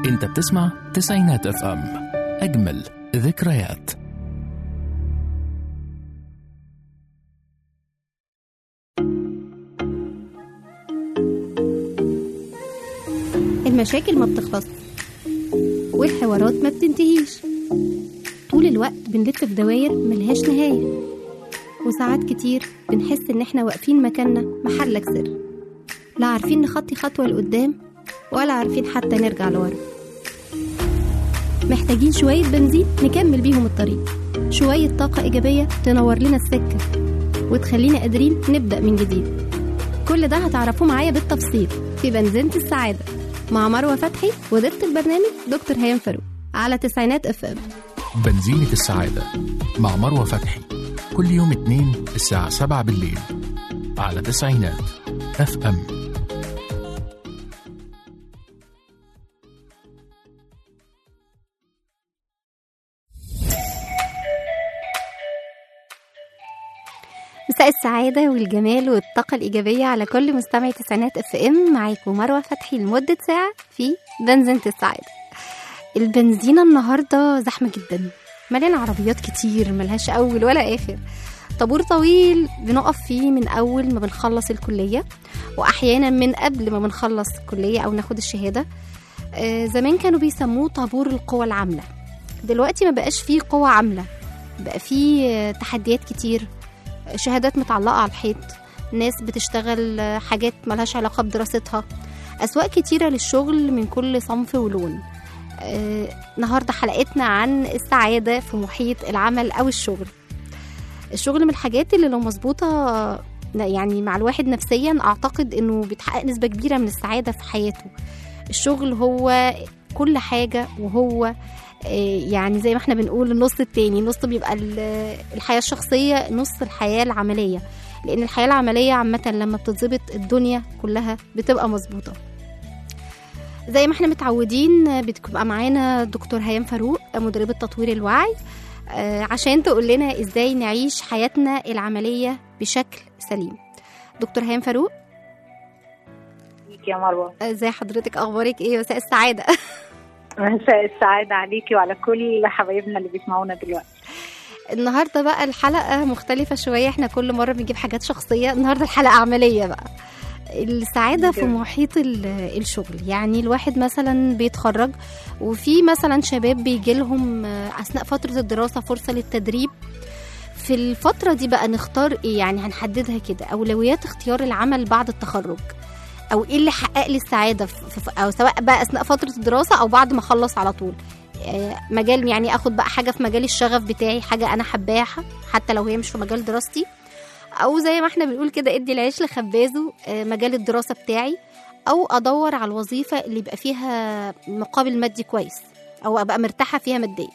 انت بتسمع تسعينات اف ام اجمل ذكريات المشاكل ما بتخلص والحوارات ما بتنتهيش طول الوقت بنلف في دواير ملهاش نهاية وساعات كتير بنحس إن إحنا واقفين مكاننا محلك سر لا عارفين نخطي خطوة لقدام ولا عارفين حتى نرجع لورا محتاجين شوية بنزين نكمل بيهم الطريق شوية طاقة إيجابية تنور لنا السكة وتخلينا قادرين نبدأ من جديد كل ده هتعرفوه معايا بالتفصيل في بنزينة السعادة مع مروة فتحي وديرة البرنامج دكتور هيام فاروق على تسعينات اف ام بنزينة السعادة مع مروة فتحي كل يوم اثنين الساعة سبعة بالليل على تسعينات اف ام مساء السعادة والجمال والطاقة الإيجابية على كل مستمعي تسعينات اف ام معاكم مروة فتحي لمدة ساعة في بنزينة السعادة البنزينة النهاردة زحمة جدا مليان عربيات كتير ملهاش أول ولا آخر طابور طويل بنقف فيه من أول ما بنخلص الكلية وأحيانا من قبل ما بنخلص الكلية أو ناخد الشهادة آه، زمان كانوا بيسموه طابور القوى العاملة دلوقتي ما بقاش فيه قوى عاملة بقى فيه آه، تحديات كتير شهادات متعلقة على الحيط ناس بتشتغل آه، حاجات ملهاش علاقة بدراستها أسواق كتيرة للشغل من كل صنف ولون آه، النهاردة حلقتنا عن السعادة في محيط العمل أو الشغل الشغل من الحاجات اللي لو مظبوطة آه، يعني مع الواحد نفسيا أعتقد إنه بيتحقق نسبة كبيرة من السعادة في حياته الشغل هو كل حاجة وهو آه، يعني زي ما احنا بنقول النص التاني نص بيبقى ال- الحياة الشخصية نص الحياة العملية لأن الحياة العملية عامة لما بتتظبط الدنيا كلها بتبقى مظبوطة زي ما احنا متعودين بتبقى معانا دكتور هيام فاروق مدربة تطوير الوعي آه، عشان تقول لنا ازاي نعيش حياتنا العملية بشكل سليم دكتور هيام فاروق عليكي يا مروه آه، ازاي حضرتك اخبارك ايه مساء السعادة مساء السعادة عليكي وعلى كل حبايبنا اللي بيسمعونا دلوقتي النهارده بقى الحلقة مختلفة شوية احنا كل مرة بنجيب حاجات شخصية النهارده الحلقة عملية بقى السعادة في جميل. محيط ال- الشغل يعني الواحد مثلا بيتخرج وفي مثلا شباب بيجي لهم أثناء فترة الدراسة فرصة للتدريب في الفترة دي بقى نختار ايه يعني هنحددها كده أولويات اختيار العمل بعد التخرج أو ايه اللي حقق لي السعادة في في- أو سواء بقى أثناء فترة الدراسة أو بعد ما أخلص على طول آه، مجال يعني اخد بقى حاجه في مجال الشغف بتاعي حاجه انا حباها حتى لو هي مش في مجال دراستي او زي ما احنا بنقول كده ادي العيش لخبازه آه، مجال الدراسه بتاعي او ادور على الوظيفه اللي يبقى فيها مقابل مادي كويس او ابقى مرتاحه فيها ماديا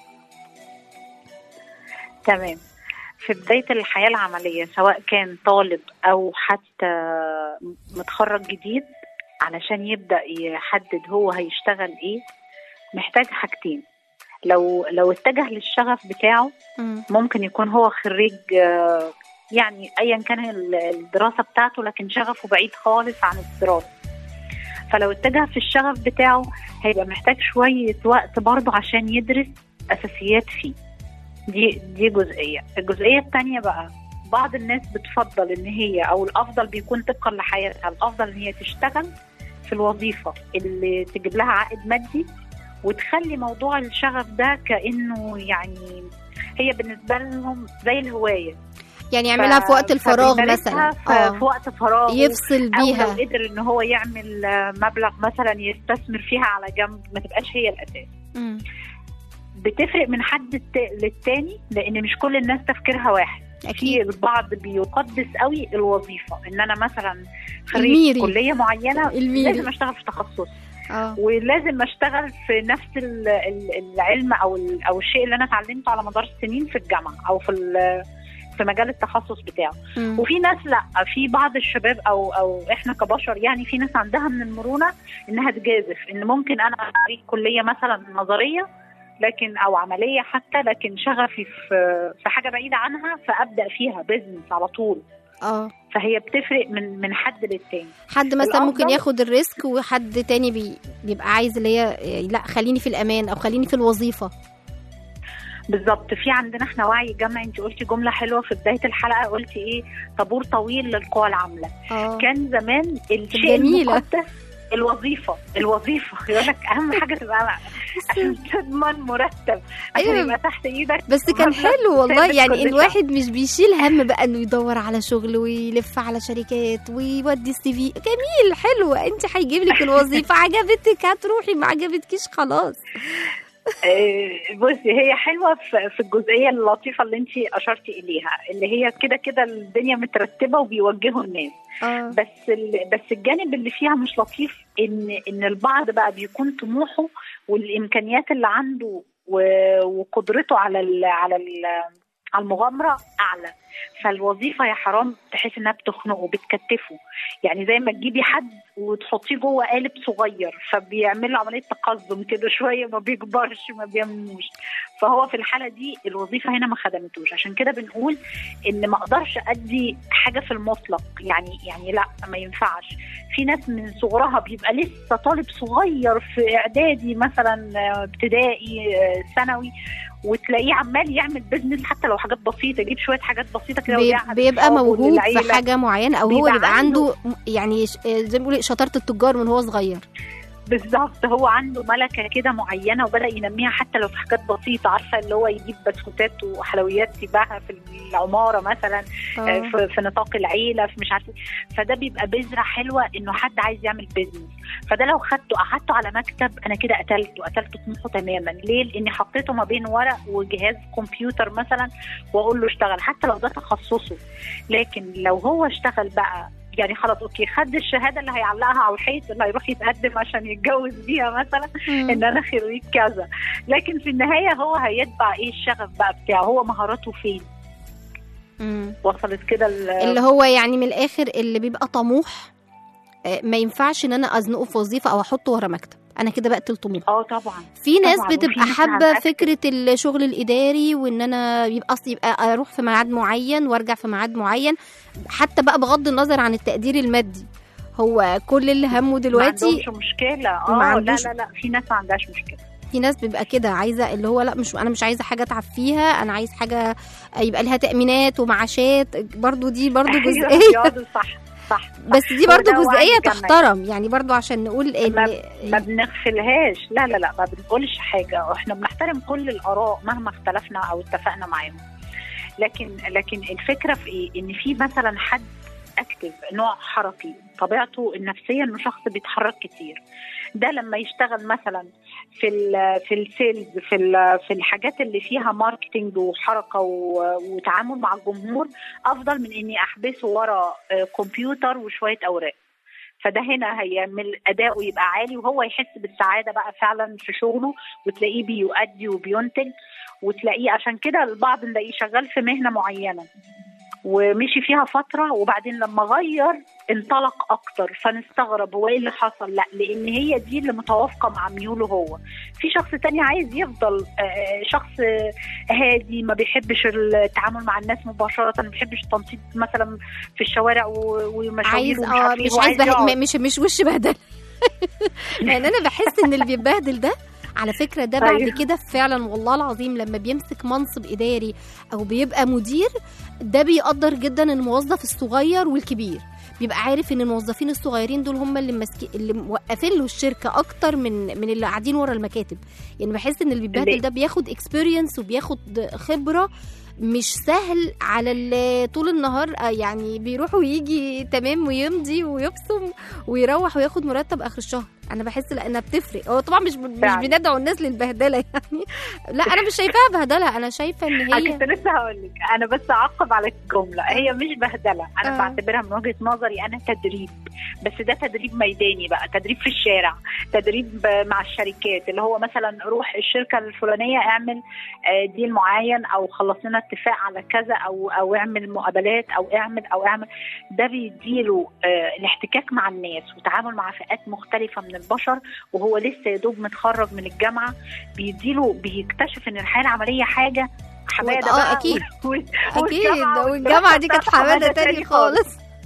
تمام في بداية الحياة العملية سواء كان طالب أو حتى متخرج جديد علشان يبدأ يحدد هو هيشتغل إيه محتاج حاجتين لو لو اتجه للشغف بتاعه مم. ممكن يكون هو خريج آه، يعني ايا كان ال- الدراسه بتاعته لكن شغفه بعيد خالص عن الدراسه فلو اتجه في الشغف بتاعه هيبقى محتاج شويه وقت برضه عشان يدرس اساسيات فيه دي دي جزئيه الجزئيه الثانيه بقى بعض الناس بتفضل ان هي او الافضل بيكون طبقا لحياتها الافضل ان هي تشتغل في الوظيفه اللي تجيب لها عائد مادي وتخلي موضوع الشغف ده كانه يعني هي بالنسبه لهم زي الهوايه يعني يعملها في وقت الفراغ فبيمارسها مثلا في, اه في وقت فراغه يفصل او بيها لو قدر ان هو يعمل آه، مبلغ مثلا يستثمر فيها على جنب ما تبقاش هي الاساس مم. بتفرق من حد الت- للتاني لان مش كل الناس تفكيرها واحد في اكيد البعض بيقدس قوي الوظيفه ان انا مثلا خريج الميري. كليه معينه الميري. لازم اشتغل في تخصصي اه ولازم اشتغل في نفس ال- ال- العلم او ال- او الشيء اللي انا اتعلمته على مدار السنين في الجامعه او في ال- في مجال التخصص بتاعه مم. وفي ناس لا في بعض الشباب او او احنا كبشر يعني في ناس عندها من المرونه انها تجازف ان ممكن انا خريج كليه مثلا نظريه لكن او عمليه حتى لكن شغفي في في حاجه بعيده عنها فابدا فيها بزنس على طول اه فهي بتفرق من من حد للتاني حد مثلا ممكن الأفضل- ياخد الريسك وحد تاني بي بيبقى عايز اللي هي لا خليني في الامان او خليني في الوظيفه بالظبط في عندنا احنا وعي جمعي انت قلتي جمله حلوه في بدايه الحلقه قلتي ايه طابور طويل للقوى العامله اه كان زمان الشيء جميلة. المقدس الوظيفه الوظيفه يقول لك اهم حاجه تبقى عشان تضمن مرتب عشان أيوة. يبقى تحت ايدك بس كان مبلغ حلو والله ثابت يعني كل شهر. الواحد مش بيشيل هم بقى انه يدور على شغل ويلف على شركات ويودي السي في جميل حلو انت هيجيب لك الوظيفه عجبتك هتروحي ما عجبتكيش خلاص آه، بصي هي حلوه في في الجزئيه اللطيفه اللي انت اشرتي اليها اللي هي كده كده الدنيا مترتبه وبيوجهوا الناس اه بس ال- بس الجانب اللي فيها مش لطيف ان ان البعض بقى بيكون طموحه والامكانيات اللي عنده و- وقدرته على ال على ال على المغامره اعلى فالوظيفه يا حرام تحس انها بتخنقه بتكتفه يعني زي ما تجيبي حد وتحطيه جوه قالب صغير فبيعمل له عمليه تقزم كده شويه ما بيكبرش ما بينموش فهو في الحاله دي الوظيفه هنا ما خدمتوش عشان كده بنقول ان ما اقدرش ادي حاجه في المطلق يعني يعني لا ما ينفعش في ناس من صغرها بيبقى لسه طالب صغير في اعدادي مثلا آه، ابتدائي آه، ثانوي وتلاقيه عمال يعمل بيزنس حتى لو حاجات بسيطه يجيب شويه حاجات بسيطه كده بي- ويبيعها بيبقى لأصحابه موهوب في وللعيلة. حاجه معينه او هو بيبقى بيبقى عنده- عنده يعني ش- زي ما بيقولوا شطاره التجار من هو صغير بالظبط هو عنده ملكه كده معينه وبدا ينميها حتى لو في حاجات بسيطه عارفه اللي هو يجيب بسكوتات وحلويات يبيعها في العماره مثلا آه، اه في, في نطاق العيله في مش عارفه فده بيبقى بذره حلوه انه حد عايز يعمل بيزنس فده لو خدته قعدته على مكتب انا كده قتلته قتلت طموحه تماما ليه؟ لاني حطيته ما بين ورق وجهاز كمبيوتر مثلا واقول له اشتغل حتى لو ده تخصصه لكن لو هو اشتغل بقى يعني خلاص اوكي خد الشهاده اللي هيعلقها على الحيط اللي هيروح يتقدم عشان يتجوز بيها مثلا ان انا خريج كذا لكن في النهايه هو هيتبع ايه الشغف بقى بتاعه هو مهاراته فين مم. وصلت كده ال- اللي هو يعني من الاخر اللي بيبقى طموح آه، ما ينفعش ان انا ازنقه في وظيفه او احطه ورا مكتب انا كده بقتل طموح اه طبعا في ناس طبعاً، بتبقى وفي ناس حابه عندها فكره الشغل الاداري وان انا يبقى اصل يبقى اروح في ميعاد معين وارجع في ميعاد معين حتى بقى بغض النظر عن التقدير المادي هو كل اللي همه ما دلوقتي عندهمش مشكله وما اه لا عندوش- لا لا في ناس ما عندهاش مشكله في ناس بيبقى كده عايزه اللي هو لا مش انا مش عايزه حاجه اتعب فيها انا عايز حاجه يبقى لها تامينات ومعاشات برضو دي برضو أيوة، جزئيه بيقعدوا صح صح بس دي هو برضو ده وعي جزئيه جمعي. تحترم يعني برضو عشان نقول ما ان بنغفلهاش لا لا لا ما بنقولش حاجه احنا بنحترم كل الاراء مهما اختلفنا او اتفقنا معاهم لكن لكن الفكره في ايه ان في مثلا حد اكتف نوع حركي طبيعته النفسيه انه شخص بيتحرك كتير ده لما يشتغل مثلا في ال في السيلز في ال في الحاجات اللي فيها ماركتنج وحركه و- وتعامل مع الجمهور افضل من اني احبسه ورا آه، كمبيوتر وشويه اوراق فده هنا هيعمل اداؤه يبقى عالي وهو يحس بالسعاده بقى فعلا في شغله وتلاقيه بيؤدي وبينتج وتلاقيه عشان كده البعض نلاقيه شغال في مهنه معينه ومشي فيها فتره وبعدين لما غير انطلق اكتر فنستغرب هو ايه اللي حصل لا لان هي دي اللي متوافقه مع ميوله هو في شخص تاني عايز يفضل آه، شخص آه، هادي ما بيحبش التعامل مع الناس مباشره ما بيحبش التنطيط مثلا في الشوارع و- ومشاوير عايز ومش اه عارف إيه، مش هو عايز بهد... يقعد. م- مش مش وش بهدله يعني انا بحس ان اللي بيبهدل ده على فكره ده بعد أيوه. كده فعلا والله العظيم لما بيمسك منصب اداري او بيبقى مدير ده بيقدر جدا الموظف الصغير والكبير بيبقى عارف ان الموظفين الصغيرين دول هم اللي ماسكين اللي موقفين له الشركه اكتر من من اللي قاعدين ورا المكاتب يعني بحس ان اللي بيبهدل اللي- ده بياخد اكسبيرينس وبياخد خبره مش سهل على اللي طول النهار آه، يعني بيروح ويجي تمام ويمضي ويبصم ويروح وياخد مرتب اخر الشهر انا بحس لانها بتفرق هو طبعا مش مش فعلا. بندعو الناس للبهدله يعني لا انا مش شايفاها بهدله انا شايفه ان انا هي كنت لسه هقول لك انا بس اعقب على الجمله هي مش بهدله انا آه. بعتبرها من وجهه نظري انا تدريب بس ده تدريب ميداني بقى تدريب في الشارع تدريب مع الشركات اللي هو مثلا روح الشركه الفلانيه اعمل آه، ديل معين او خلص لنا اتفاق على كذا او او اعمل مقابلات او اعمل او اعمل ده بيديله آه، الاحتكاك مع الناس وتعامل مع فئات مختلفه من البشر وهو لسه يا دوب متخرج من الجامعه بيديله بيكتشف ان الحياه العمليه حاجه حماده آه، بقى أكيد. و- و- اكيد والجامعة والجامعه دي كانت بتاعته حماده تاني خالص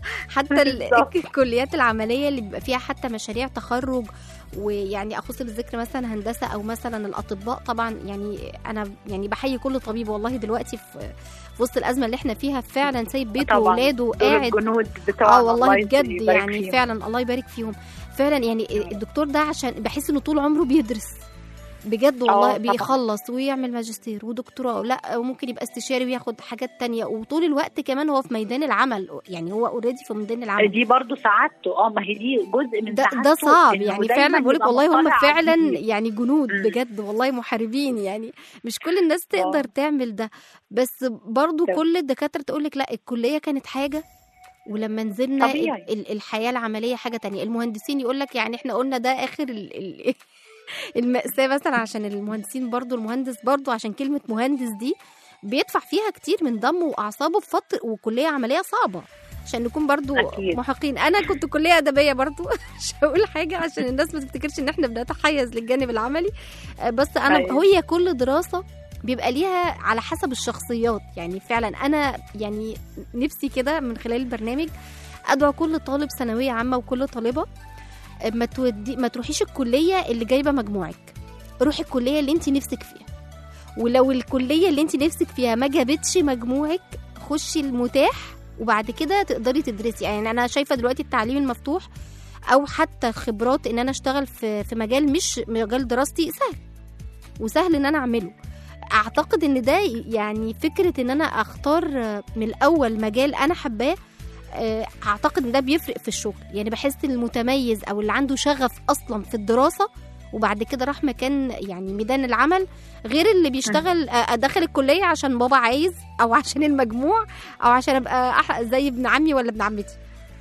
حتى ال- بالظبط. الكليات العمليه اللي بيبقى فيها حتى مشاريع تخرج ويعني اخص بالذكر مثلا هندسه او مثلا الاطباء طبعا يعني انا يعني بحيي كل طبيب والله دلوقتي في في وسط الازمه اللي احنا فيها فعلا سايب بيته طبعاً. وولاده دول قاعد الجنود بتوع اه والله بجد يعني فعلا فعلا الله يبارك فيهم فعلا يعني الدكتور ده عشان بحس انه طول عمره بيدرس بجد والله طبعاً. بيخلص ويعمل ماجستير ودكتوراه لا وممكن يبقى استشاري وياخد حاجات تانية وطول الوقت كمان هو في ميدان العمل يعني هو اوريدي في ميدان العمل دي برضو سعادته اه ما هي دي جزء من ده, سعادته ده صعب إنه يعني دايماً فعلا بقولك يبقى والله هم مطلع فعلا على الجديد. يعني جنود مم. بجد والله محاربين يعني مش كل الناس تقدر آه. تعمل ده بس برضو طب. كل الدكاترة تقولك لا الكلية كانت حاجة ولما نزلنا طبيعي. ال- ال- الحياة العملية حاجة تانية المهندسين يقولك يعني احنا قلنا ده آخر ال ال المأساة مثلا عشان المهندسين برضو المهندس برضو عشان كلمة مهندس دي بيدفع فيها كتير من دمه وأعصابه في فترة وكلية عملية صعبة عشان نكون برضو أكيد. محقين انا كنت كليه ادبيه برضو مش هقول حاجه عشان الناس ما تفتكرش ان احنا بنتحيز للجانب العملي آه، بس انا أيوة. هي كل دراسه بيبقى ليها على حسب الشخصيات يعني فعلا انا يعني نفسي كده من خلال البرنامج ادعو كل طالب ثانويه عامه وكل طالبه آه، ما تودي ما تروحيش الكليه اللي جايبه مجموعك روحي الكليه اللي انت نفسك فيها ولو الكليه اللي انت نفسك فيها ما جابتش مجموعك خشي المتاح وبعد كده تقدري تدرسي يعني انا شايفه دلوقتي التعليم المفتوح او حتى خبرات ان انا اشتغل في في مجال مش مجال دراستي سهل وسهل ان انا اعمله اعتقد ان ده يعني فكره ان انا اختار من الاول مجال انا حباه آه، اعتقد ان ده بيفرق في الشغل يعني بحس المتميز او اللي عنده شغف اصلا في الدراسه وبعد كده راح مكان يعني ميدان العمل غير اللي بيشتغل آه، ادخل الكليه عشان بابا عايز او عشان المجموع او عشان ابقى أح- زي ابن عمي ولا ابن عمتي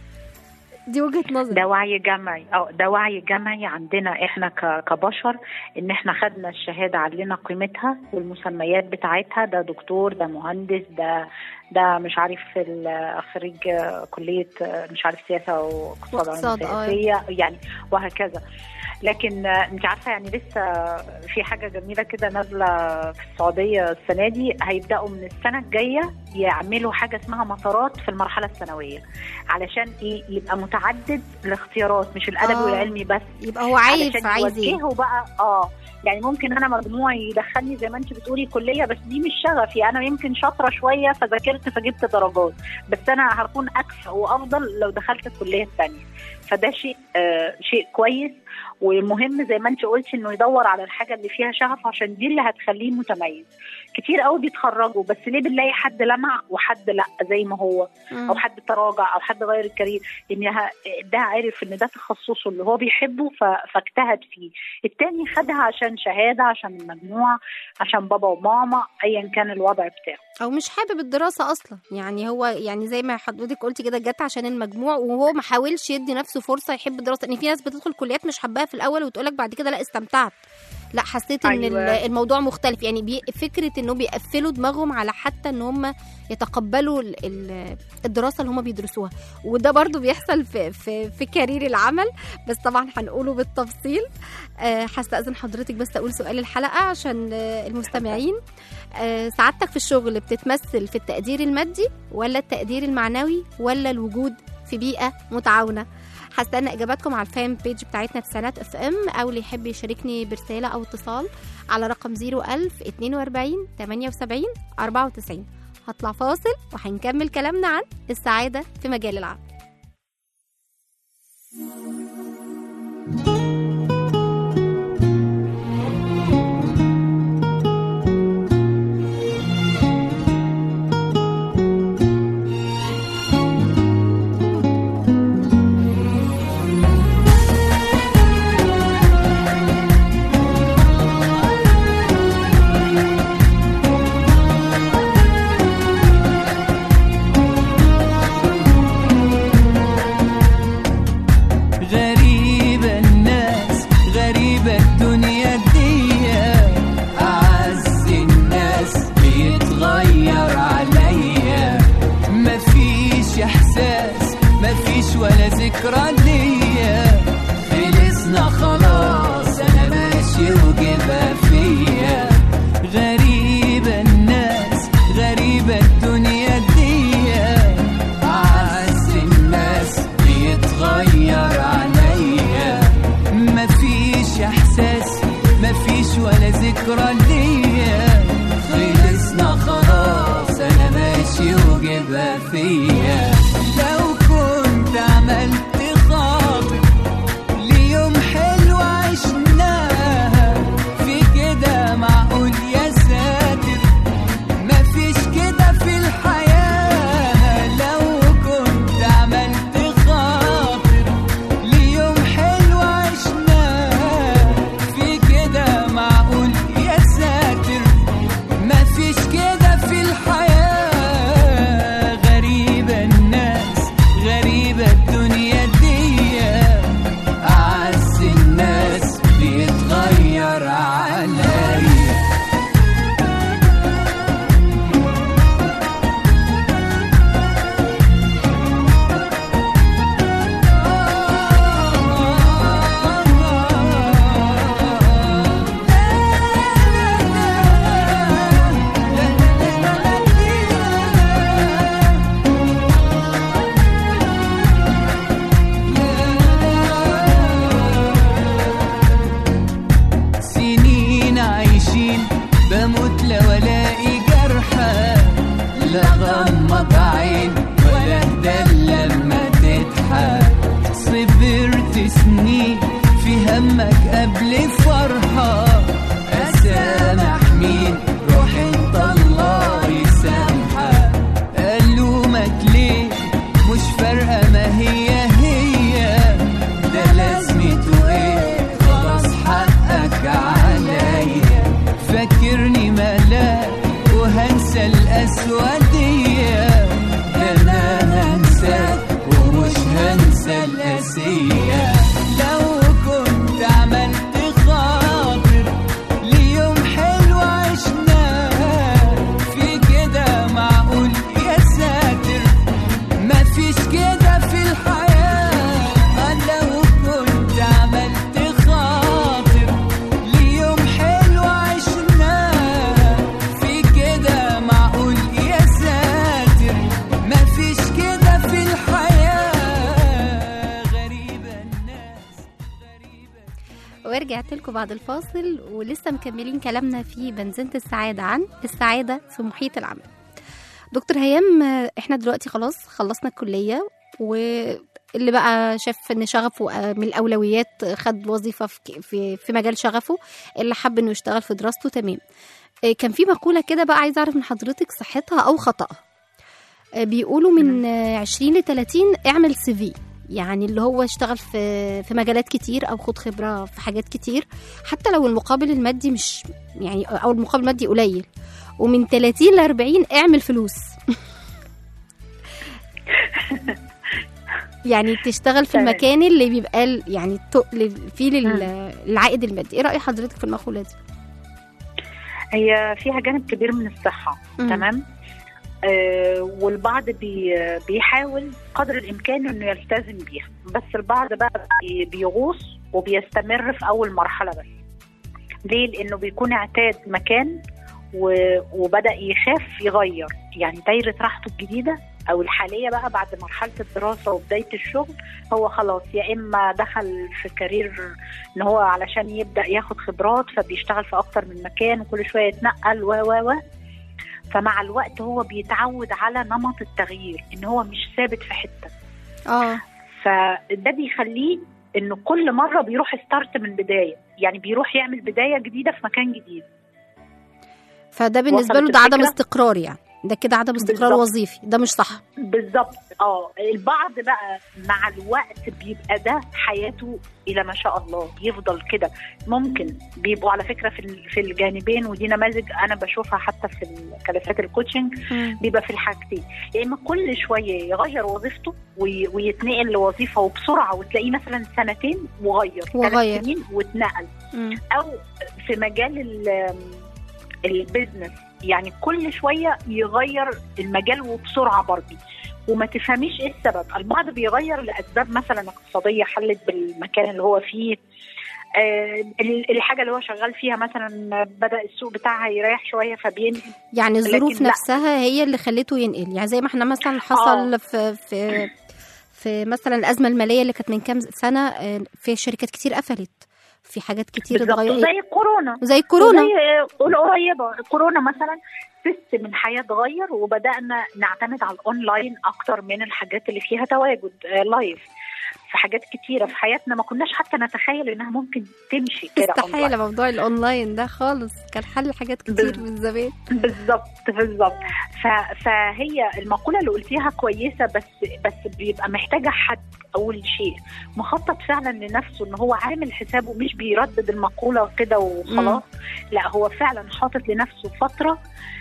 دي وجهه نظري ده وعي جمعي اه ده وعي جمعي عندنا احنا ك- كبشر ان احنا خدنا الشهاده علينا قيمتها والمسميات بتاعتها ده دكتور ده مهندس ده ده مش عارف ال- خريج آه، كليه آه، مش عارف سياسه واقتصاد واقتصاد، علوم آه. سياسيه يعني وهكذا لكن آه، انت عارفه يعني لسه في حاجه جميله كده نازله في السعوديه السنه دي هيبداوا من السنه الجايه يعملوا حاجه اسمها مسارات في المرحله الثانويه علشان ايه يبقى متعدد الاختيارات مش الادبي آه. والعلمي بس يبقى هو عارف علشان عايز ايه يوجهه بقى اه يعني ممكن انا مجموعي يدخلني زي ما انت بتقولي كليه بس دي مش شغفي انا يمكن شاطره شويه فذاكرت فجبت درجات بس انا هكون اكفأ وافضل لو دخلت الكليه الثانيه فده شيء آه شيء كويس والمهم زي ما انت قلتي انه يدور على الحاجه اللي فيها شغف عشان دي اللي هتخليه متميز كتير قوي بيتخرجوا بس ليه بنلاقي حد لمع وحد لا زي ما هو مم. او حد تراجع او حد غير الكارير انها ده عارف ان ده تخصصه اللي هو بيحبه ف- فاجتهد فيه التاني خدها عشان شهاده عشان المجموع عشان بابا وماما ايا كان الوضع بتاعه او مش حابب الدراسه اصلا يعني هو يعني زي ما حضرتك قلتي كده جت عشان المجموع وهو ما حاولش يدي نفسه فرصه يحب الدراسه ان في ناس بتدخل كليات مش حباها في الاول وتقولك بعد كده لا استمتعت لا حسيت ان أيوة. أيوة. الموضوع مختلف يعني بي فكره انه بيقفلوا دماغهم على حتى ان هم يتقبلوا ال- ال- الدراسه اللي هم بيدرسوها وده برضو بيحصل في في في كارير العمل بس طبعا هنقوله بالتفصيل آه، هستأذن حضرتك بس اقول سؤال الحلقه عشان آه، المستمعين آه، سعادتك في الشغل بتتمثل في التقدير المادي ولا التقدير المعنوي ولا الوجود في بيئه متعاونه هستنى اجاباتكم على الفان بيج بتاعتنا تسعينات اف ام او اللي يحب يشاركني برساله او اتصال على رقم 01000 42 78 94 هطلع فاصل وهنكمل كلامنا عن السعاده في مجال العمل عليا لو كنت عملت خاطر ليوم حلو عشناه في كده معقول يا ساتر مفيش كده في الحياة لو كنت عملت خاطر ليوم حلو عشناه في كده معقول يا ساتر مفيش كده في الحياة غريبة الناس غريبة ورجعت لكم بعد الفاصل ولسه مكملين كلامنا في بنزينة السعادة عن السعادة في محيط العمل دكتور هيام آه، احنا دلوقتي خلاص خلصنا الكلية واللي بقى شاف ان شغفه آه، من الاولويات آه، خد وظيفه في ك- في في مجال شغفه اللي حب انه يشتغل في دراسته تمام آه، كان في مقوله كده بقى عايزه اعرف من حضرتك صحتها او خطأها آه، بيقولوا من آه، 20 ل 30 اعمل سي في يعني اللي هو اشتغل في في مجالات كتير او خد خبره في حاجات كتير حتى لو المقابل المادي مش يعني او المقابل المادي قليل ومن 30 ل 40 اعمل فلوس يعني تشتغل في تمام. المكان اللي بيبقى ال- يعني التقل فيه لل- للعائد المادي ايه رأي حضرتك في المقولة دي هي فيها جانب كبير من الصحة مم. تمام آه والبعض بي بيحاول قدر الامكان انه يلتزم بيها بس البعض بقى بي- بيغوص وبيستمر في اول مرحله بس ليه لانه بيكون اعتاد مكان و- وبدا يخاف يغير يعني دايره راحته الجديده او الحاليه بقى بعد مرحله الدراسه وبدايه الشغل هو خلاص يا اما دخل في كارير ان هو علشان يبدا ياخد خبرات فبيشتغل في اكتر من مكان وكل شويه يتنقل و و و فمع الوقت هو بيتعود على نمط التغيير ان هو مش ثابت في حته اه فده بيخليه انه كل مره بيروح ستارت من بدايه يعني بيروح يعمل بدايه جديده في مكان جديد فده بالنسبة وصلت له ده عدم الفكرة؟ استقرار يعني ده كده عدم استقرار بالظبط. وظيفي ده مش صح بالظبط اه البعض بقى مع الوقت بيبقى ده حياته الى ما شاء الله يفضل كده ممكن بيبقوا على فكره في ال- في الجانبين ودي نماذج انا بشوفها حتى في جلسات الكوتشنج بيبقى في الحاجتين يا اما كل شويه يغير وظيفته وي- ويتنقل لوظيفه وبسرعه وتلاقيه مثلا سنتين وغير ثلاث وغير. سنين واتنقل مم. او في مجال ال- البيزنس يعني كل شويه يغير المجال وبسرعه برضه وما تفهميش ايه السبب البعض بيغير لاسباب مثلا اقتصاديه حلت بالمكان اللي هو فيه آه ال- الحاجه اللي هو شغال فيها مثلا بدا السوق بتاعها يريح شويه فبينقل يعني الظروف لكن لا. نفسها هي اللي خلته ينقل يعني زي ما احنا مثلا حصل في في في مثلا الازمه الماليه اللي كانت من كام سنه آه، في شركات كتير قفلت في حاجات كتير بالظبط اتغيرت زي الكورونا زي الكورونا زي القريبه الكورونا مثلا سيستم الحياه اتغير وبدانا نعتمد على الاونلاين اكتر من الحاجات اللي فيها تواجد آه، لايف في حاجات كتيره في حياتنا ما كناش حتى نتخيل انها ممكن تمشي كده استحاله أونلاين. موضوع الاونلاين ده خالص كان حل حاجات كتير بال- من زمان بالظبط بالظبط ف- فهي المقوله اللي قلتيها كويسه بس بس بيبقى محتاجه حد اول شيء مخطط فعلا لنفسه ان هو عامل حسابه مش بيردد المقوله كده وخلاص لا هو فعلا حاطط لنفسه فتره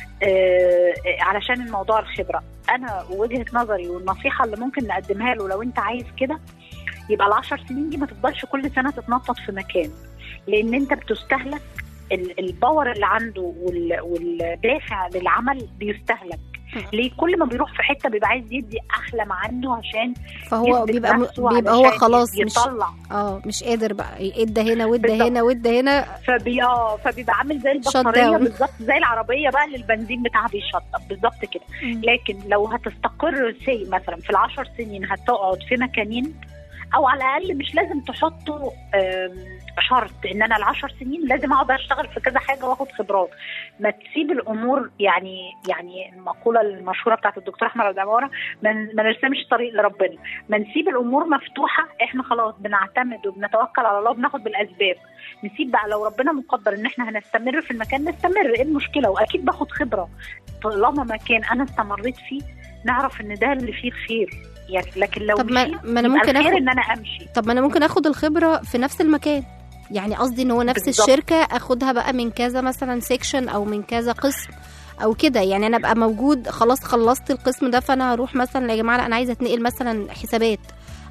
آه، علشان الموضوع الخبره انا وجهه نظري والنصيحه اللي ممكن نقدمها له لو انت عايز كده يبقى العشر سنين دي ما تفضلش كل سنه تتنطط في مكان لان انت بتستهلك ال- الباور اللي عنده وال- والدافع للعمل بيستهلك ليه كل ما بيروح في حته بيبقى عايز يدي احلى ما عنده عشان فهو يثبت بيبقى م... نفسه بيبقى هو علشان خلاص مش يطلع اه مش قادر بقى يدى هنا وادى بالظبط. هنا وادى هنا فبي اه فبيبقى عامل زي Shut البطاريه down. بالظبط زي العربيه بقى اللي البنزين بتاعها بيشطب بالظبط كده لكن لو هتستقر سي مثلا في العشر سنين هتقعد في مكانين او على الاقل مش لازم تحطوا آم، شرط ان انا العشر سنين لازم اقعد اشتغل في كذا حاجه واخد خبرات ما تسيب الامور يعني يعني المقوله المشهوره بتاعت الدكتور احمد عبد العماره ما ما نرسمش طريق لربنا ما نسيب الامور مفتوحه احنا خلاص بنعتمد وبنتوكل على الله وبناخد بالاسباب نسيب بقى لو ربنا مقدر ان احنا هنستمر في المكان نستمر ايه المشكله واكيد باخد خبره طالما مكان انا استمريت فيه نعرف ان ده اللي فيه الخير يعني لكن لو طب ما- مشيت ما أنا يبقى ممكن الخير آخد- ان انا امشي طب ما انا ممكن اخد الخبره في نفس المكان يعني قصدي ان هو نفس بالظبط. الشركه اخدها بقى من كذا مثلا سيكشن او من كذا قسم او كده يعني انا ابقى موجود خلاص خلصت القسم ده فانا هروح مثلا يا جماعه لا انا عايزه اتنقل مثلا حسابات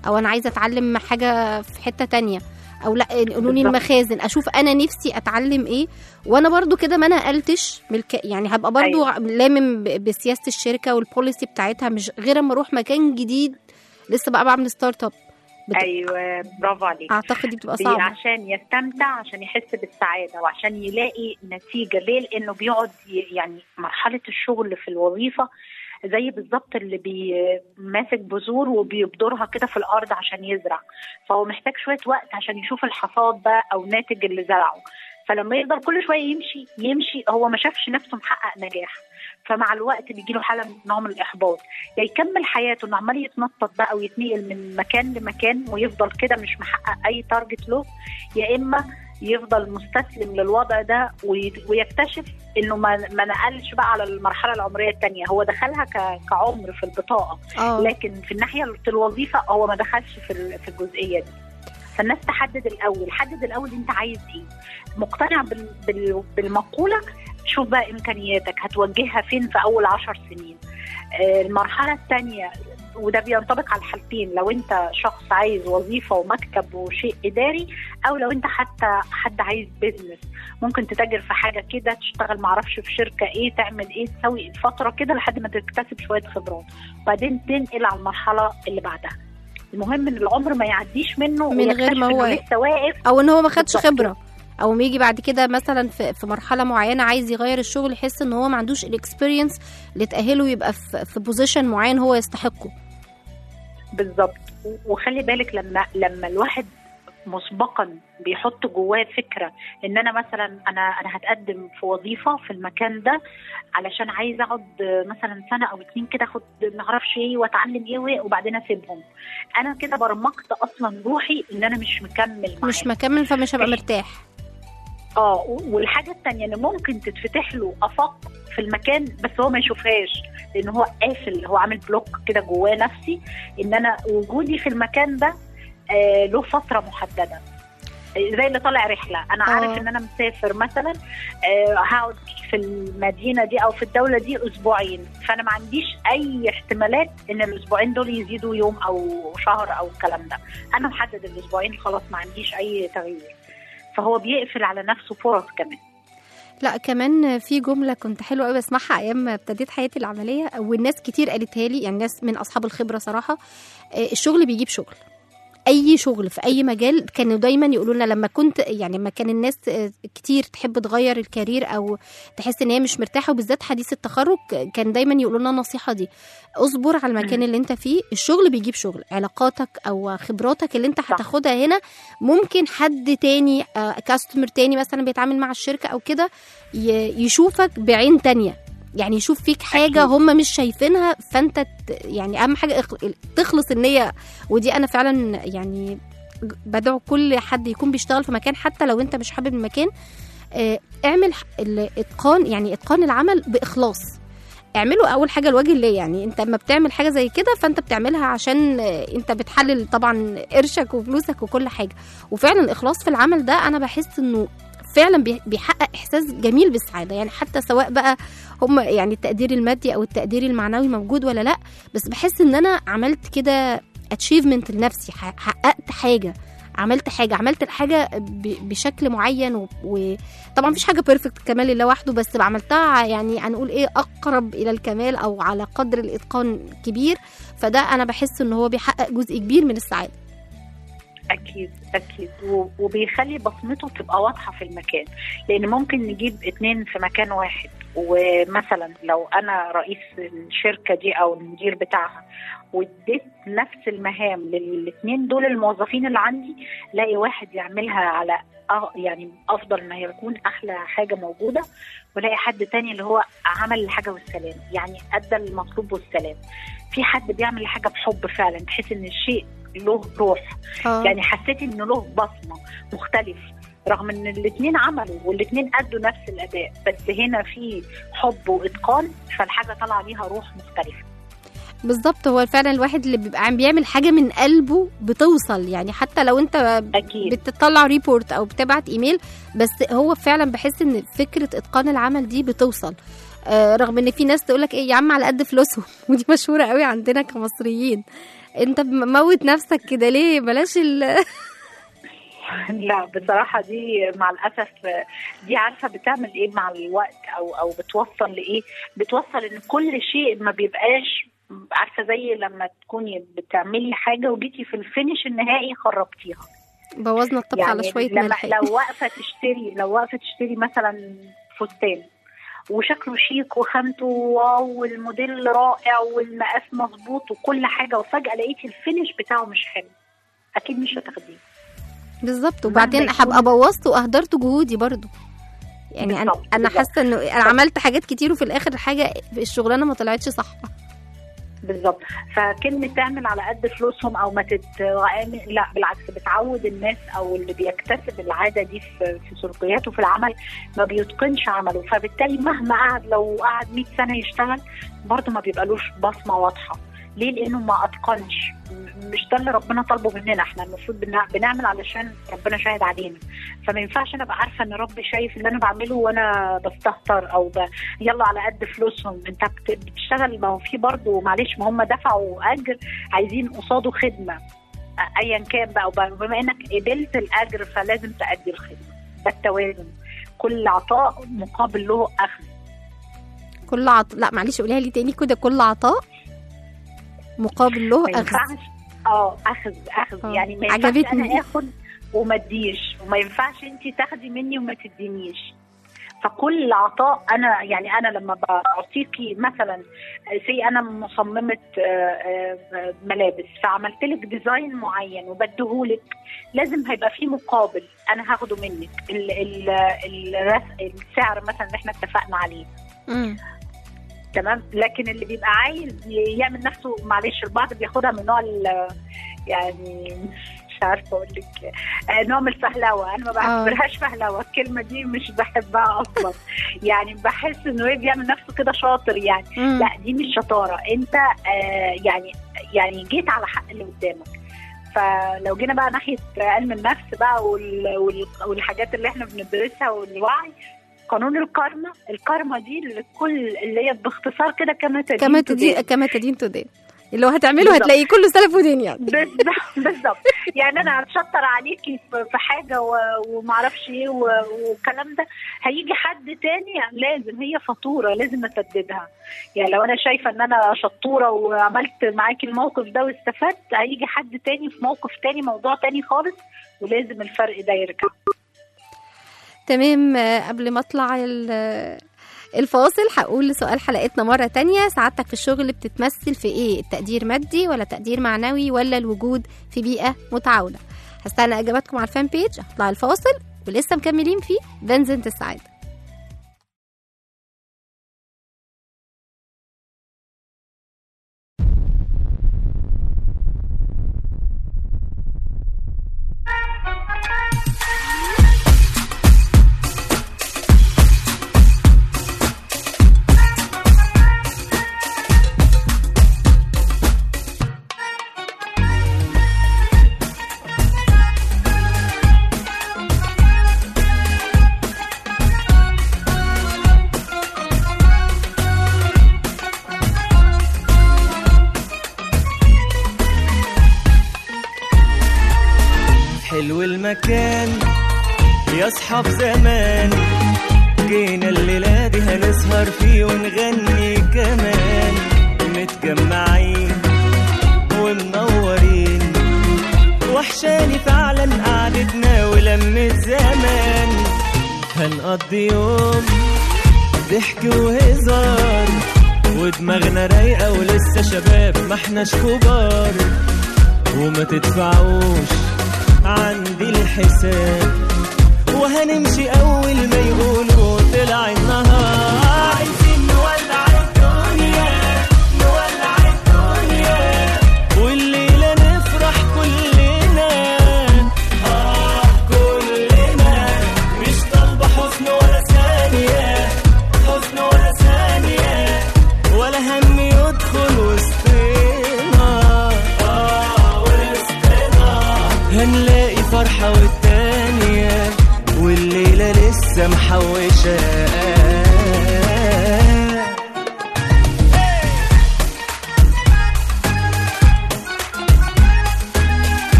او انا عايزه اتعلم حاجه في حته تانية او لا قولوا لي بالظبط. المخازن اشوف انا نفسي اتعلم ايه وانا برضو كده ما نقلتش ملك يعني هبقى برضو أيوة. لامم ب- بسياسه الشركه والبوليسي بتاعتها مش غير اما اروح مكان جديد لسه بقى بعمل ستارت اب بت- ايوه برافو عليك اعتقد دي بتبقى بي- صعبه عشان يستمتع عشان يحس بالسعاده وعشان يلاقي نتيجه ليه لانه بيقعد ي- يعني مرحله الشغل في الوظيفه زي بالظبط اللي بي ماسك بذور وبيبذرها كده في الارض عشان يزرع فهو محتاج شويه وقت عشان يشوف الحصاد ده او ناتج اللي زرعه فلما يقدر كل شويه يمشي يمشي هو ما شافش نفسه محقق نجاح فمع الوقت بيجي له حاله من نوع من الاحباط يا يكمل حياته انه عمال يتنطط بقى ويتنقل من مكان لمكان ويفضل كده مش محقق اي تارجت له يا اما يفضل مستسلم للوضع ده وي- ويكتشف انه ما ما نقلش بقى على المرحله العمريه الثانيه هو دخلها ك- كعمر في البطاقه اه لكن في الناحيه الوظيفه هو ما دخلش في ال- في الجزئيه دي فالناس تحدد الاول حدد الاول انت عايز ايه مقتنع بال بال بالمقوله شوف بقى امكانياتك هتوجهها فين في اول عشر سنين آه، المرحله الثانيه وده بينطبق على الحالتين لو انت شخص عايز وظيفه ومكتب وشيء اداري او لو انت حتى حد عايز بيزنس ممكن تتاجر في حاجه كده تشتغل معرفش في شركه ايه تعمل ايه تسوي فتره كده لحد ما تكتسب شويه خبرات وبعدين تنقل على المرحله اللي بعدها المهم ان العمر ما يعديش منه من غير ما ويكتشف هو- إنه لسه واقف او ان هو ما خدش بالظبط. خبره او ما يجي بعد كده مثلا في, في مرحله معينه عايز يغير الشغل يحس ان هو ما عندوش الاكسبيرينس اللي تاهله يبقى في, في بوزيشن معين هو يستحقه بالظبط وخلي بالك لما لما الواحد مسبقا بيحط جواه فكره ان انا مثلا انا انا هتقدم في وظيفه في المكان ده علشان عايز اقعد مثلا سنه او اتنين كده اخد ما اعرفش ايه واتعلم ايه وبعدين اسيبهم انا كده برمجت اصلا روحي ان انا مش مكمل معاه مش مكمل فمش هبقى إيه. مرتاح اه والحاجه الثانيه ان ممكن تتفتح له افاق في المكان بس هو ما يشوفهاش لان هو قافل هو عامل بلوك كده جواه نفسي ان انا وجودي في المكان ده آه له فتره محدده زي اللي طالع رحله انا آه. عارف ان انا مسافر مثلا آه هقعد في المدينه دي او في الدوله دي اسبوعين فانا ما عنديش اي احتمالات ان الاسبوعين دول يزيدوا يوم او شهر او الكلام ده انا محدد الاسبوعين خلاص ما عنديش اي تغيير فهو بيقفل على نفسه فرص كمان لا كمان في جمله كنت حلوه قوي بسمعها ايام ما ابتديت حياتي العمليه والناس كتير قالتها لي يعني ناس من اصحاب الخبره صراحه آه، الشغل بيجيب شغل اي شغل في اي مجال كانوا دايما يقولوا لنا لما كنت يعني لما كان الناس آه، كتير تحب تغير الكارير او تحس ان هي مش مرتاحه وبالذات حديث التخرج كان دايما يقولوا لنا النصيحه دي اصبر على المكان مم. اللي انت فيه الشغل بيجيب شغل علاقاتك او خبراتك اللي انت صح. هتاخدها هنا ممكن حد تاني كاستمر تاني مثلا بيتعامل مع الشركه او كده ي- يشوفك بعين تانية يعني يشوف فيك حاجة أكيد. هم مش شايفينها فانت ت- يعني اهم حاجة اخ- تخلص النية ودي انا فعلا يعني ج- بدعو كل حد يكون بيشتغل في مكان حتى لو انت مش حابب المكان آه، اعمل ح- الاتقان يعني اتقان العمل باخلاص اعمله اول حاجه لوجه الله يعني انت لما بتعمل حاجه زي كده فانت بتعملها عشان آه، انت بتحلل طبعا قرشك وفلوسك وكل حاجه وفعلا الاخلاص في العمل ده انا بحس انه فعلا بي- بيحقق احساس جميل بالسعاده يعني حتى سواء بقى هم يعني التقدير المادي او التقدير المعنوي موجود ولا لا بس بحس ان انا عملت كده اتشيفمنت لنفسي ح- حققت حاجه عملت حاجه عملت الحاجه ب- بشكل معين و- وطبعا مفيش حاجه بيرفكت كمال لله وحده بس عملتها يعني هنقول ايه اقرب الى الكمال او على قدر الاتقان كبير فده انا بحس ان هو بيحقق جزء كبير من السعاده اكيد اكيد و- وبيخلي بصمته تبقى واضحه في المكان لان ممكن نجيب اتنين في مكان واحد ومثلا لو انا رئيس الشركه دي او المدير بتاعها واديت نفس المهام للاثنين دول الموظفين اللي عندي لاقي واحد يعملها على أه يعني افضل ما يكون احلى حاجه موجوده ولاقي حد تاني اللي هو عمل الحاجه والسلام يعني ادى المطلوب والسلام في حد بيعمل الحاجه بحب فعلا تحس ان الشيء له روح اه يعني حسيت انه له بصمه مختلف رغم ان الاثنين عملوا والاثنين ادوا نفس الاداء بس هنا في حب واتقان فالحاجه طالعه ليها روح مختلفه بالظبط هو فعلا الواحد اللي بيبقى عم بيعمل حاجه من قلبه بتوصل يعني حتى لو انت اكيد بتطلع ريبورت او بتبعت ايميل بس هو فعلا بحس ان فكره اتقان العمل دي بتوصل آه رغم ان في ناس تقولك ايه يا عم على قد فلوسهم ودي مشهوره قوي عندنا كمصريين انت موت نفسك كده ليه بلاش ال لا بصراحة دي مع الأسف دي عارفة بتعمل إيه مع الوقت أو أو بتوصل لإيه؟ بتوصل إن كل شيء ما بيبقاش عارفة زي لما تكوني بتعملي حاجة وجيتي في الفينش النهائي خربتيها بوظنا الطبخ على شويه لما ملح لو واقفة تشتري لو واقفة تشتري مثلا فستان وشكله شيك وخامته واو والموديل رائع والمقاس مظبوط وكل حاجة وفجأة لقيتي الفينش بتاعه مش حلو أكيد مش هتاخديه بالظبط وبعدين يكون- هبقى بوظت واهدرت جهودي برضو يعني انا بالظبط، انا بالظبط. حاسه انه انا عملت حاجات كتير وفي الاخر حاجه الشغلانه ما طلعتش صح بالظبط فكلمة تعمل على قد فلوسهم او ما تت... لا بالعكس بتعود الناس او اللي بيكتسب العادة دي في في سلوكياته في العمل ما بيتقنش عمله فبالتالي مهما قعد لو قعد 100 سنة يشتغل برضه ما بيبقالوش بصمة واضحة ليه؟ لأنه ما أتقنش م- مش ده اللي ربنا طالبه مننا احنا المفروض بنع- بنعمل علشان ربنا شاهد علينا فما ينفعش انا ابقى عارفه ان ربي شايف اللي انا بعمله وانا بستهتر او ب... يلا على قد فلوسهم انت بت- بتشتغل ما هو في برضه معلش ما هم دفعوا اجر عايزين قصاده خدمه أ- ايا كان بقى وب- بما انك قبلت الاجر فلازم تأدي الخدمه ده التوازن كل عطاء مقابل له اخذ كل عط... لا معلش قوليها لي تاني كده كل عطاء مقابل له ما اخذ ينفعش اه اخذ اخذ آه، يعني ما ينفعش عجبتني. انا اخد وما اديش وما ينفعش انت تاخدي مني وما تدينيش فكل عطاء انا يعني انا لما بعطيكي مثلا سي انا مصممه آه، آه، ملابس فعملت لك ديزاين معين وبديهولك لازم هيبقى فيه مقابل انا هاخده منك ال ال الرس- السعر مثلا اللي احنا اتفقنا عليه مم. تمام لكن اللي بيبقى عايز يعمل نفسه معلش البعض بياخدها من نوع ال- يعني مش عارفه اقول لك آه، نوع من الفهلوه انا ما بعتبرهاش فهلوه الكلمه دي مش بحبها اصلا يعني بحس انه ايه بيعمل نفسه كده شاطر يعني مم. لا دي مش شطاره انت آه يعني يعني جيت على حق اللي قدامك فلو جينا بقى ناحيه علم النفس بقى وال- وال- والحاجات اللي احنا بندرسها والوعي قانون الكارما الكارما دي لكل اللي هي باختصار كده كما تدين كما تدين. تدين كما تدين تدين اللي هو هتعمله بالظبط. هتلاقيه كله سلف ودين يعني بالظبط بالظبط يعني انا هتشطر عليكي في في حاجه و- ومعرفش ايه و- والكلام ده هيجي حد تاني لازم هي فاتوره لازم اسددها يعني لو انا شايفه ان انا شطوره وعملت معاكي الموقف ده واستفدت هيجي حد تاني في موقف تاني موضوع تاني خالص ولازم الفرق ده يرجع تمام آه، قبل ما اطلع ال- الفاصل هقول سؤال حلقتنا مرة تانية سعادتك في الشغل بتتمثل في ايه التقدير مادي ولا تقدير معنوي ولا الوجود في بيئة متعاونة هستنى اجاباتكم على الفان بيج هطلع الفاصل ولسه مكملين في بنزنة السعادة حلو المكان يا اصحاب زمان جينا الليلة دي هنسهر فيه ونغني كمان متجمعين ومنورين وحشاني فعلا قعدتنا ولمة زمان هنقضي يوم ضحك وهزار ودماغنا رايقة ولسه شباب ما احناش كبار وما تدفعوش عندي الحساب وهنمشي اول ما يقولوا طلع النهار عايزين نولع الدنيا نولع الدنيا والليله نفرح كلنا اه كلنا مش طالبه حزن ولا ثانيه حزن ولا ثانيه ولا هم يدخل وسطنا اه وسطنا هنلاقي فرحة والتانية والليلة لسه محوشة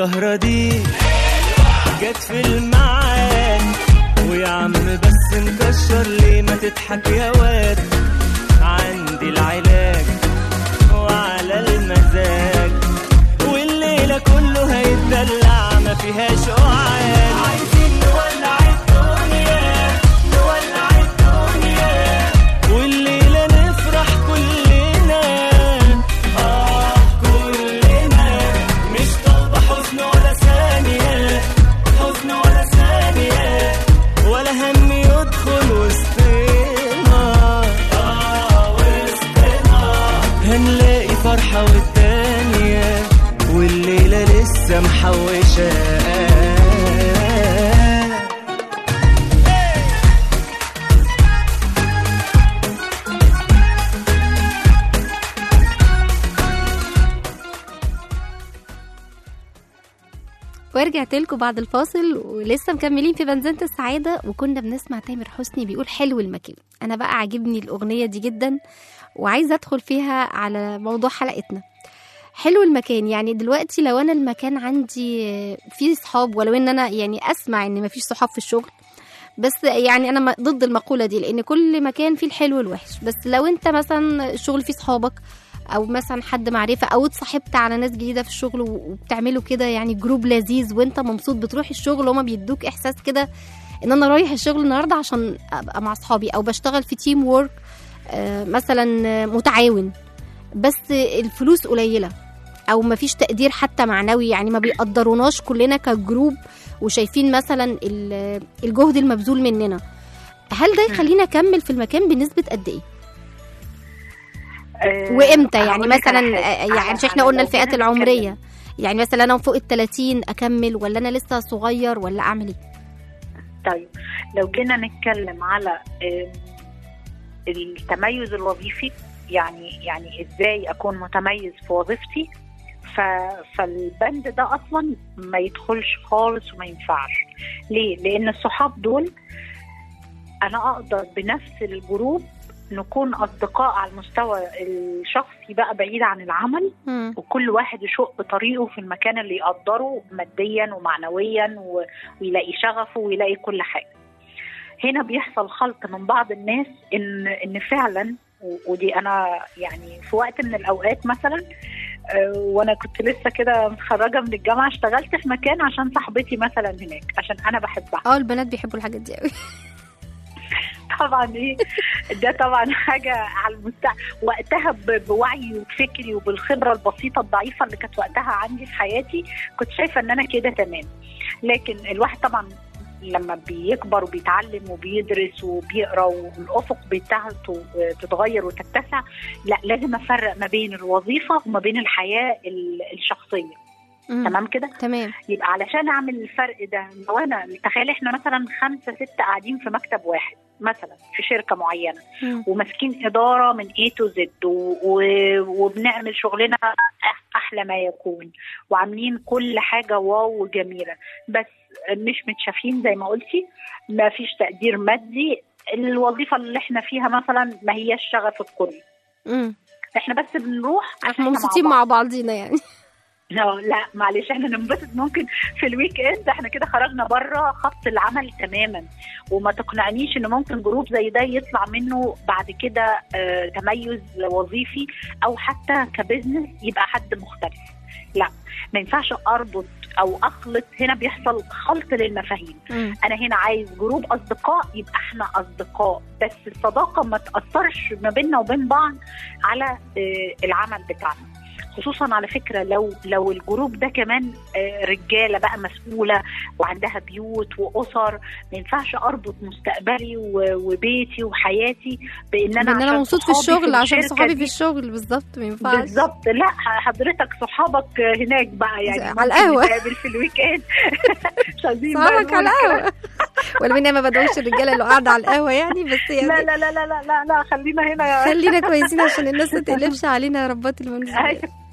السهرة دي جت في الميعاد ويا عم بس مكشر ليه ما تضحك يا واد عندي العلاج وعلى المزاج والليلة كله هيتدلع ما فيهاش قعاد عايزين نولع الدنيا نولع الدنيا والليلة نفرح كلنا آه كلنا مش طالبة حزن ولا ثانية حزن ولا ثانية ولا هم يدخل وسطنا آه وسطنا هنلاقي فرحة والتانية والليلة لسه محوشة ورجعت لكم بعد الفاصل ولسه مكملين في بنزينة السعادة وكنا بنسمع تامر حسني بيقول حلو المكان أنا بقى عاجبني الأغنية دي جدا وعايزة أدخل فيها على موضوع حلقتنا حلو المكان يعني دلوقتي لو أنا المكان عندي فيه صحاب ولو إن أنا يعني أسمع إن مفيش صحاب في الشغل بس يعني انا م- ضد المقوله دي لان كل مكان فيه الحلو والوحش بس لو انت مثلا الشغل فيه صحابك او مثلا حد معرفه او اتصاحبت على ناس جديده في الشغل و- وبتعملوا كده يعني جروب لذيذ وانت مبسوط بتروح الشغل وهما بيدوك احساس كده ان انا رايح الشغل النهارده عشان ابقى مع اصحابي او بشتغل في تيم وورك مثلا آه، متعاون بس الفلوس قليله او مفيش تقدير حتى معنوي يعني ما بيقدروناش كلنا كجروب وشايفين مثلا ال- الجهد المبذول مننا هل ده يخلينا اكمل في المكان بنسبه قد ايه آه، وامتى يعني هقول لك على مثلا حاجة. آه، يعني على- عشان احنا على قلنا لو الفئات جينا العمريه نتكلم. يعني مثلا انا فوق ال 30 اكمل ولا انا لسه صغير ولا اعمل ايه طيب لو جينا نتكلم على آم، التميز الوظيفي يعني يعني ازاي اكون متميز في وظيفتي ف... فالبند ده اصلا ما يدخلش خالص وما ينفعش ليه لان الصحاب دول انا اقدر بنفس الجروب نكون اصدقاء على المستوى الشخصي بقى بعيد عن العمل مم. وكل واحد يشق بطريقه في المكان اللي يقدره ماديا ومعنويا و... ويلاقي شغفه ويلاقي كل حاجه. هنا بيحصل خلط من بعض الناس ان ان فعلا و- ودي انا يعني في وقت من الاوقات مثلا آه، وانا كنت لسه كده متخرجه من الجامعه اشتغلت في مكان عشان صاحبتي مثلا هناك عشان انا بحبها اه البنات بيحبوا الحاجات دي قوي طبعا ايه ده طبعا حاجه على المستوى وقتها ب- بوعي وفكري وبالخبره البسيطه الضعيفه اللي كانت وقتها عندي في حياتي كنت شايفه ان انا كده تمام لكن الواحد طبعا لما بيكبر وبيتعلم وبيدرس وبيقرا والافق بتاعته تتغير وتتسع لا لازم افرق ما بين الوظيفه وما بين الحياه ال- الشخصيه مم. تمام كده تمام يبقى علشان اعمل الفرق ده لو انا تخيل احنا مثلا خمسه سته قاعدين في مكتب واحد مثلا في شركه معينه مم. وماسكين اداره من A to Z و... و... وبنعمل شغلنا أح- احلى ما يكون وعاملين كل حاجه واو وجميله بس مش متشافين زي ما قلتي ما فيش تقدير مادي الوظيفه اللي احنا فيها مثلا ما هياش شغف الكل مم. احنا بس بنروح عشان احنا إحنا مبسوطين بعض. مع بعضينا يعني لا لا معلش احنا ننبسط ممكن في الويك اند احنا كده خرجنا بره خط العمل تماما وما تقنعنيش ان ممكن جروب زي ده يطلع منه بعد كده اه تميز وظيفي او حتى كبزنس يبقى حد مختلف لا ما ينفعش اربط او اخلط هنا بيحصل خلط للمفاهيم مم. انا هنا عايز جروب اصدقاء يبقى احنا اصدقاء بس الصداقه ما تاثرش ما بيننا وبين بعض على آه، العمل بتاعنا خصوصا على فكره لو لو الجروب ده كمان آه، رجاله بقى مسؤوله وعندها بيوت واسر ما ينفعش اربط مستقبلي و- وبيتي وحياتي بان انا ان انا عشان مبسوط في صحابي الشغل عشان الشركة صحابي دي في الشغل بالظبط ما ينفعش بالظبط لا حضرتك صحابك هناك بقى يعني على ممكن القهوة. نتقابل في الويك اند مش عايزين بقى صحابك نقول على الكلام القهوه ولا مين ما بدعوش الرجاله اللي قاعده على القهوه يعني بس لا يعني لا لا لا لا لا, لا خلينا هنا خلينا كويسين عشان الناس ما تقلبش علينا يا ربات المنزل أيوة.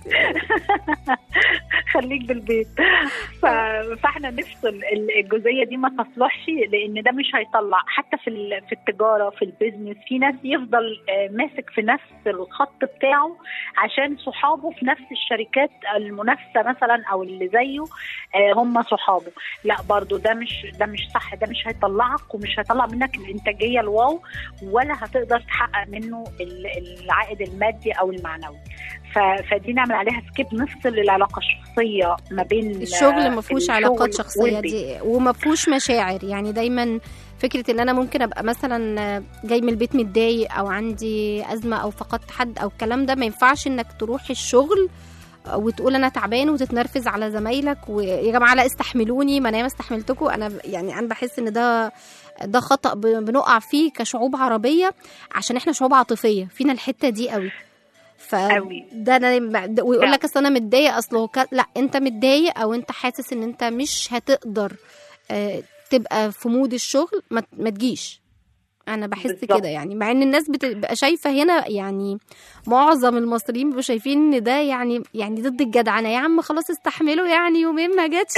خليك بالبيت ف... فاحنا نفصل ال- الجزئيه دي ما تصلحش لان ده مش هيطلع حتى في ال- في التجاره في البيزنس في ناس يفضل آه، ماسك في نفس الخط بتاعه عشان صحابه في نفس الشركات المنافسه مثلا او اللي زيه آه، هم صحابه لا برضو ده مش ده مش صح ده مش هيطلعك ومش هيطلع منك الانتاجيه الواو ولا هتقدر تحقق منه ال- العائد المادي او المعنوي ف- فدي نعمل عليها سكيب نفصل العلاقه الشخصيه ما بين الشغل ما فيهوش الشغل علاقات شخصيه والبيت. دي وما فيهوش مشاعر يعني دايما فكره ان انا ممكن ابقى مثلا جاي من البيت متضايق او عندي ازمه او فقدت حد او الكلام ده ما ينفعش انك تروح الشغل وتقول انا تعبان وتتنرفز على زمايلك ويا جماعه لا استحملوني ما انا ياما استحملتكم انا ب- يعني انا بحس ان ده ده خطا ب- بنقع فيه كشعوب عربيه عشان احنا شعوب عاطفيه فينا الحته دي قوي ف قوي. ده انا ده- ويقول لك اصل انا متضايق اصل هو ك- لا انت متضايق او انت حاسس ان انت مش هتقدر آه، تبقى في مود الشغل ما, ما تجيش انا بحس بالظبط. كده يعني مع ان الناس بتبقى شايفه هنا يعني معظم المصريين بيبقوا شايفين ان ده يعني يعني ضد الجدعنه يا عم خلاص استحملوا يعني يومين ما جاتش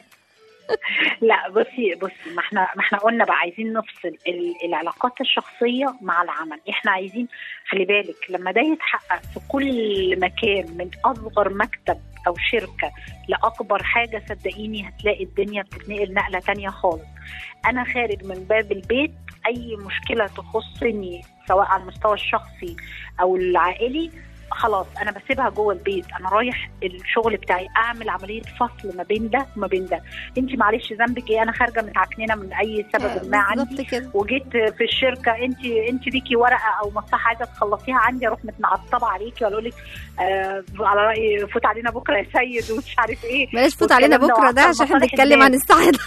لا بصي بصي ما احنا ما احنا قلنا بقى عايزين نفصل ال- العلاقات الشخصيه مع العمل احنا عايزين خلي بالك لما ده يتحقق في كل مكان من اصغر مكتب او شركه لاكبر حاجه صدقيني هتلاقي الدنيا بتتنقل نقله تانية خالص انا خارج من باب البيت اي مشكله تخصني سواء على المستوى الشخصي او العائلي خلاص انا بسيبها جوه البيت انا رايح الشغل بتاعي اعمل عمليه فصل ما بين ده وما بين ده انت معلش ذنبك ايه انا خارجه متعكننه من اي سبب ما عندي بالظبط كده وجيت في الشركه انت انت ليكي ورقه او مصلحه عايزه تخلصيها عندي اروح متعصبه عليكي ولا اقول لك آه على رايي فوت علينا بكره يا سيد ومش عارف ايه بلاش فوت علينا والكلام ده بكره ده وعطل عشان احنا مصالح بنتكلم عن الناس. السعاده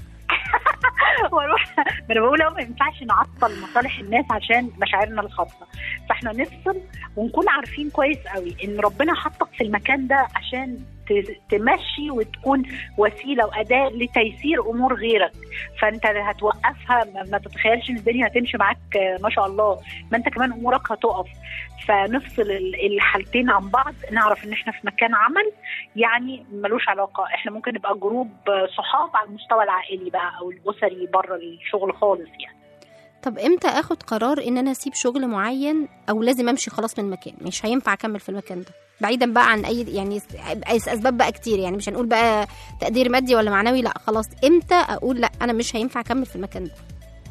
واروح ما انا بقول أهو ما ينفعش نعطل مصالح الناس عشان مشاعرنا الخاصه فاحنا نفصل ونكون عارفين كويس قوي ان ربنا حطك في المكان ده عشان ت- تمشي وتكون وسيله واداه لتيسير امور غيرك فانت هتوقفها ما ما تتخيلش ان الدنيا هتمشي معاك آه، ما شاء الله ما انت كمان امورك هتقف فنفصل ال- الحالتين عن بعض نعرف ان احنا في مكان عمل يعني ملوش علاقه احنا ممكن نبقى جروب آه، صحاب على المستوى العائلي بقى او الاسري بره الشغل خالص يعني طب امتى اخد قرار ان انا اسيب شغل معين او لازم امشي خلاص من المكان مش هينفع اكمل في المكان ده بعيدا بقى عن اي يعني أي اسباب بقى كتير يعني مش هنقول بقى تقدير مادي ولا معنوي لا خلاص امتى اقول لا انا مش هينفع اكمل في المكان ده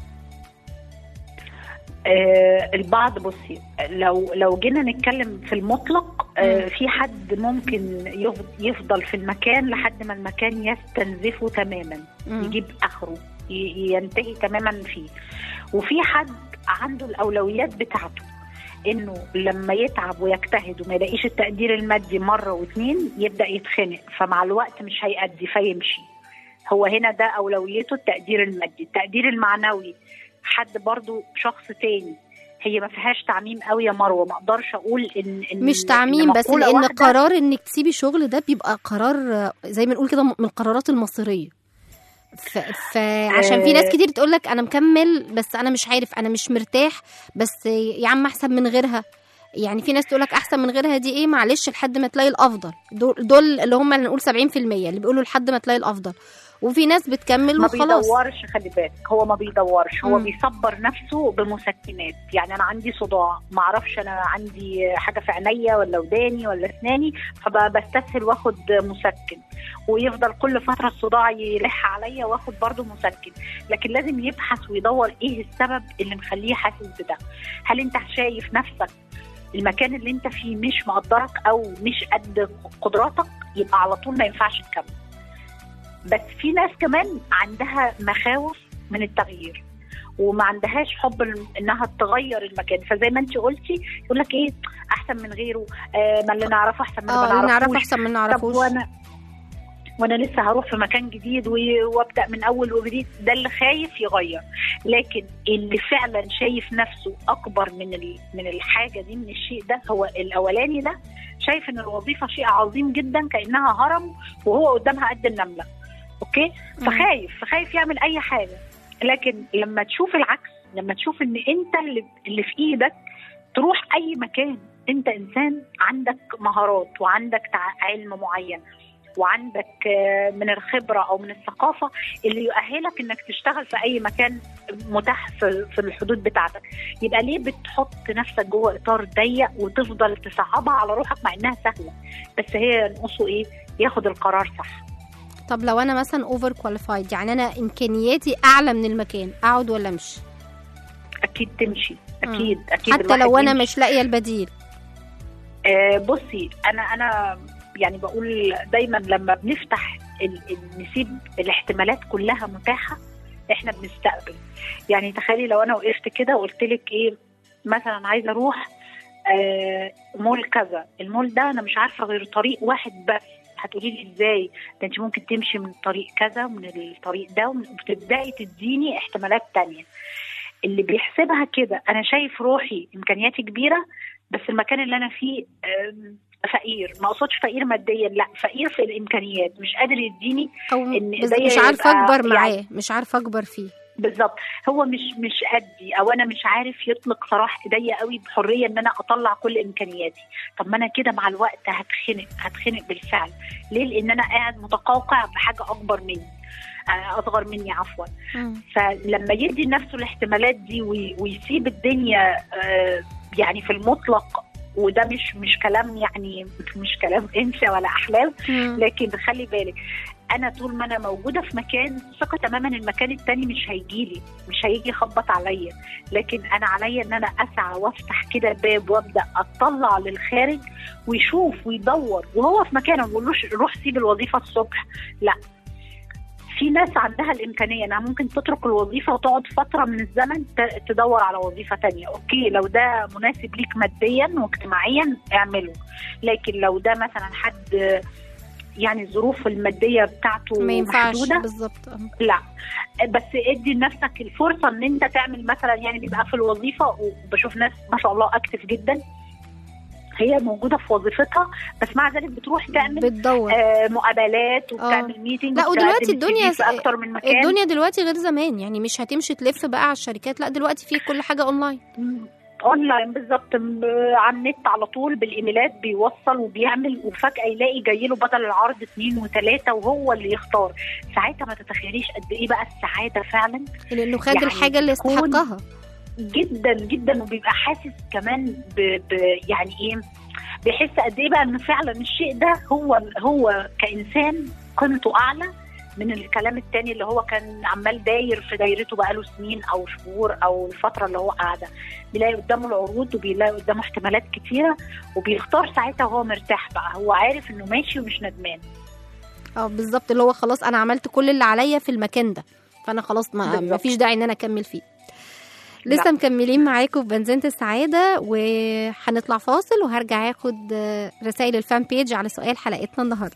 آه البعض بصي لو لو جينا نتكلم في المطلق آه في حد ممكن يف- يفضل في المكان لحد ما المكان يستنزفه تماما مم. يجيب اخره ي- ينتهي تماما فيه وفي حد عنده الاولويات بتاعته انه لما يتعب ويجتهد وما يلاقيش التقدير المادي مره واتنين يبدا يتخنق فمع الوقت مش هيأدي فيمشي هو هنا ده اولويته التقدير المادي التقدير المعنوي حد برضو شخص تاني هي ما فيهاش تعميم قوي يا مروه ما اقدرش اقول ان, إن مش إن تعميم بس مقولة لان واحدة قرار انك تسيبي شغل ده بيبقى قرار آه، زي ما نقول كده من القرارات المصيريه ف... فعشان في ناس آه. كتير تقول لك انا مكمل بس انا مش عارف انا مش مرتاح بس يا عم احسن من غيرها يعني في ناس تقول لك احسن من غيرها دي ايه معلش لحد ما تلاقي الافضل دول, دول اللي هم نقول 70% اللي بيقولوا لحد ما تلاقي الافضل وفي ناس بتكمل ما وخلاص بيدورش خلي بالك هو ما بيدورش هو مم. بيصبر نفسه بمسكنات يعني انا عندي صداع ما اعرفش انا عندي حاجه في عينيا ولا وداني ولا اسناني فبستسهل واخد مسكن ويفضل كل فتره الصداع يلح عليا واخد برضه مسكن لكن لازم يبحث ويدور ايه السبب اللي مخليه حاسس بده هل انت شايف نفسك المكان اللي انت فيه مش مقدرك او مش قد قدراتك يبقى على طول ما ينفعش تكمل بس في ناس كمان عندها مخاوف من التغيير وما عندهاش حب ال- انها تغير المكان فزي ما انت قلتي يقول لك ايه احسن من غيره آه ما اللي نعرفه احسن من اللي اه ما اللي نعرفه نعرفوش احسن من طب نعرفوش وانا وانا لسه هروح في مكان جديد و- وابدا من اول وجديد ده اللي خايف يغير لكن اللي فعلا شايف نفسه اكبر من ال- من الحاجه دي من الشيء ده هو الاولاني ده شايف ان الوظيفه شيء عظيم جدا كانها هرم وهو قدامها قد النمله اوكي فخايف فخايف يعمل اي حاجه لكن لما تشوف العكس لما تشوف ان انت اللي, اللي في ايدك تروح اي مكان انت انسان عندك مهارات وعندك تع- علم معين وعندك آه، من الخبره او من الثقافه اللي يؤهلك انك تشتغل في اي مكان متاح في في الحدود بتاعتك يبقى ليه بتحط نفسك جوه اطار ضيق وتفضل تصعبها على روحك مع انها سهله بس هي ينقصه ايه ياخد القرار صح طب لو انا مثلا اوفر كواليفايد يعني انا امكانياتي اعلى من المكان اقعد ولا امشي اكيد تمشي اكيد اكيد حتى الواحد لو انا يمشي. مش لاقيه البديل آه، بصي انا انا يعني بقول دايما لما بنفتح ال- ال- نسيب الاحتمالات كلها متاحه احنا بنستقبل يعني تخيلي لو انا وقفت كده وقلت لك ايه مثلا عايزه اروح آه، مول كذا المول ده انا مش عارفه غير طريق واحد بس هتقولي لي ازاي ده انت ممكن تمشي من طريق كذا ومن الطريق ده وبتبداي تديني احتمالات تانية اللي بيحسبها كده انا شايف روحي امكانياتي كبيره بس المكان اللي انا فيه آم، فقير ما اقصدش فقير ماديا لا فقير في الامكانيات مش قادر يديني او إن بس إيديا مش عارفه يبقى اكبر يعني- معاه مش عارفه اكبر فيه بالظبط هو مش مش قدي او انا مش عارف يطلق سراح ايديا قوي بحريه ان انا اطلع كل امكانياتي طب ما انا كده مع الوقت هتخنق هتخنق بالفعل ليه لان انا قاعد متقوقع بحاجه اكبر مني آه، اصغر مني عفوا مم. فلما يدي لنفسه الاحتمالات دي وي- ويسيب الدنيا آه، يعني في المطلق وده مش مش كلام يعني مش كلام انسى ولا احلام مم. لكن خلي بالك انا طول ما انا موجوده في مكان ثقه تماما المكان التاني مش هيجيلي مش هيجي يخبط عليا لكن انا عليا ان انا اسعى وافتح كده الباب وابدا اطلع للخارج ويشوف ويدور وهو في مكانه ما بقولوش روح سيب الوظيفه الصبح لا في ناس عندها الامكانيه انها ممكن تترك الوظيفه وتقعد فتره من الزمن ت- تدور على وظيفه تانية اوكي لو ده مناسب ليك ماديا واجتماعيا اعمله لكن لو ده مثلا حد يعني الظروف الماديه بتاعته ما ينفعش محدوده بالظبط آه. لا بس ادي لنفسك الفرصه ان انت تعمل مثلا يعني بيبقى في الوظيفه وبشوف ناس ما شاء الله اكتف جدا هي موجوده في وظيفتها بس مع ذلك بتروح تعمل بتدور آه مقابلات وبتعمل ميتنج لا ودلوقتي الدنيا في اكتر من مكان الدنيا دلوقتي غير زمان يعني مش هتمشي تلف بقى على الشركات لا دلوقتي في كل حاجه اونلاين مم. اونلاين بالظبط م- على النت على طول بالايميلات بيوصل وبيعمل وفجاه يلاقي جاي له بدل العرض اثنين وثلاثه وهو اللي يختار ساعتها ما تتخيليش قد ايه بقى السعاده فعلا لانه خد يعني الحاجه اللي تكون- يستحقها جدا جدا وبيبقى حاسس كمان ب... ب... يعني ايه بيحس قد ايه بقى ان فعلا الشيء ده هو هو كانسان قيمته اعلى من الكلام التاني اللي هو كان عمال داير في دايرته بقاله سنين او شهور او الفتره اللي هو قاعده بيلاقي قدامه العروض وبيلاقي قدامه احتمالات كتيره وبيختار ساعتها وهو مرتاح بقى هو عارف انه ماشي ومش ندمان اه بالظبط اللي هو خلاص انا عملت كل اللي عليا في المكان ده فانا خلاص ما بالظبط. ما فيش داعي ان انا اكمل فيه لسه لا. مكملين معاكم في بنزينة السعادة وهنطلع فاصل وهرجع اخد آه، رسائل الفان بيج على سؤال حلقتنا النهاردة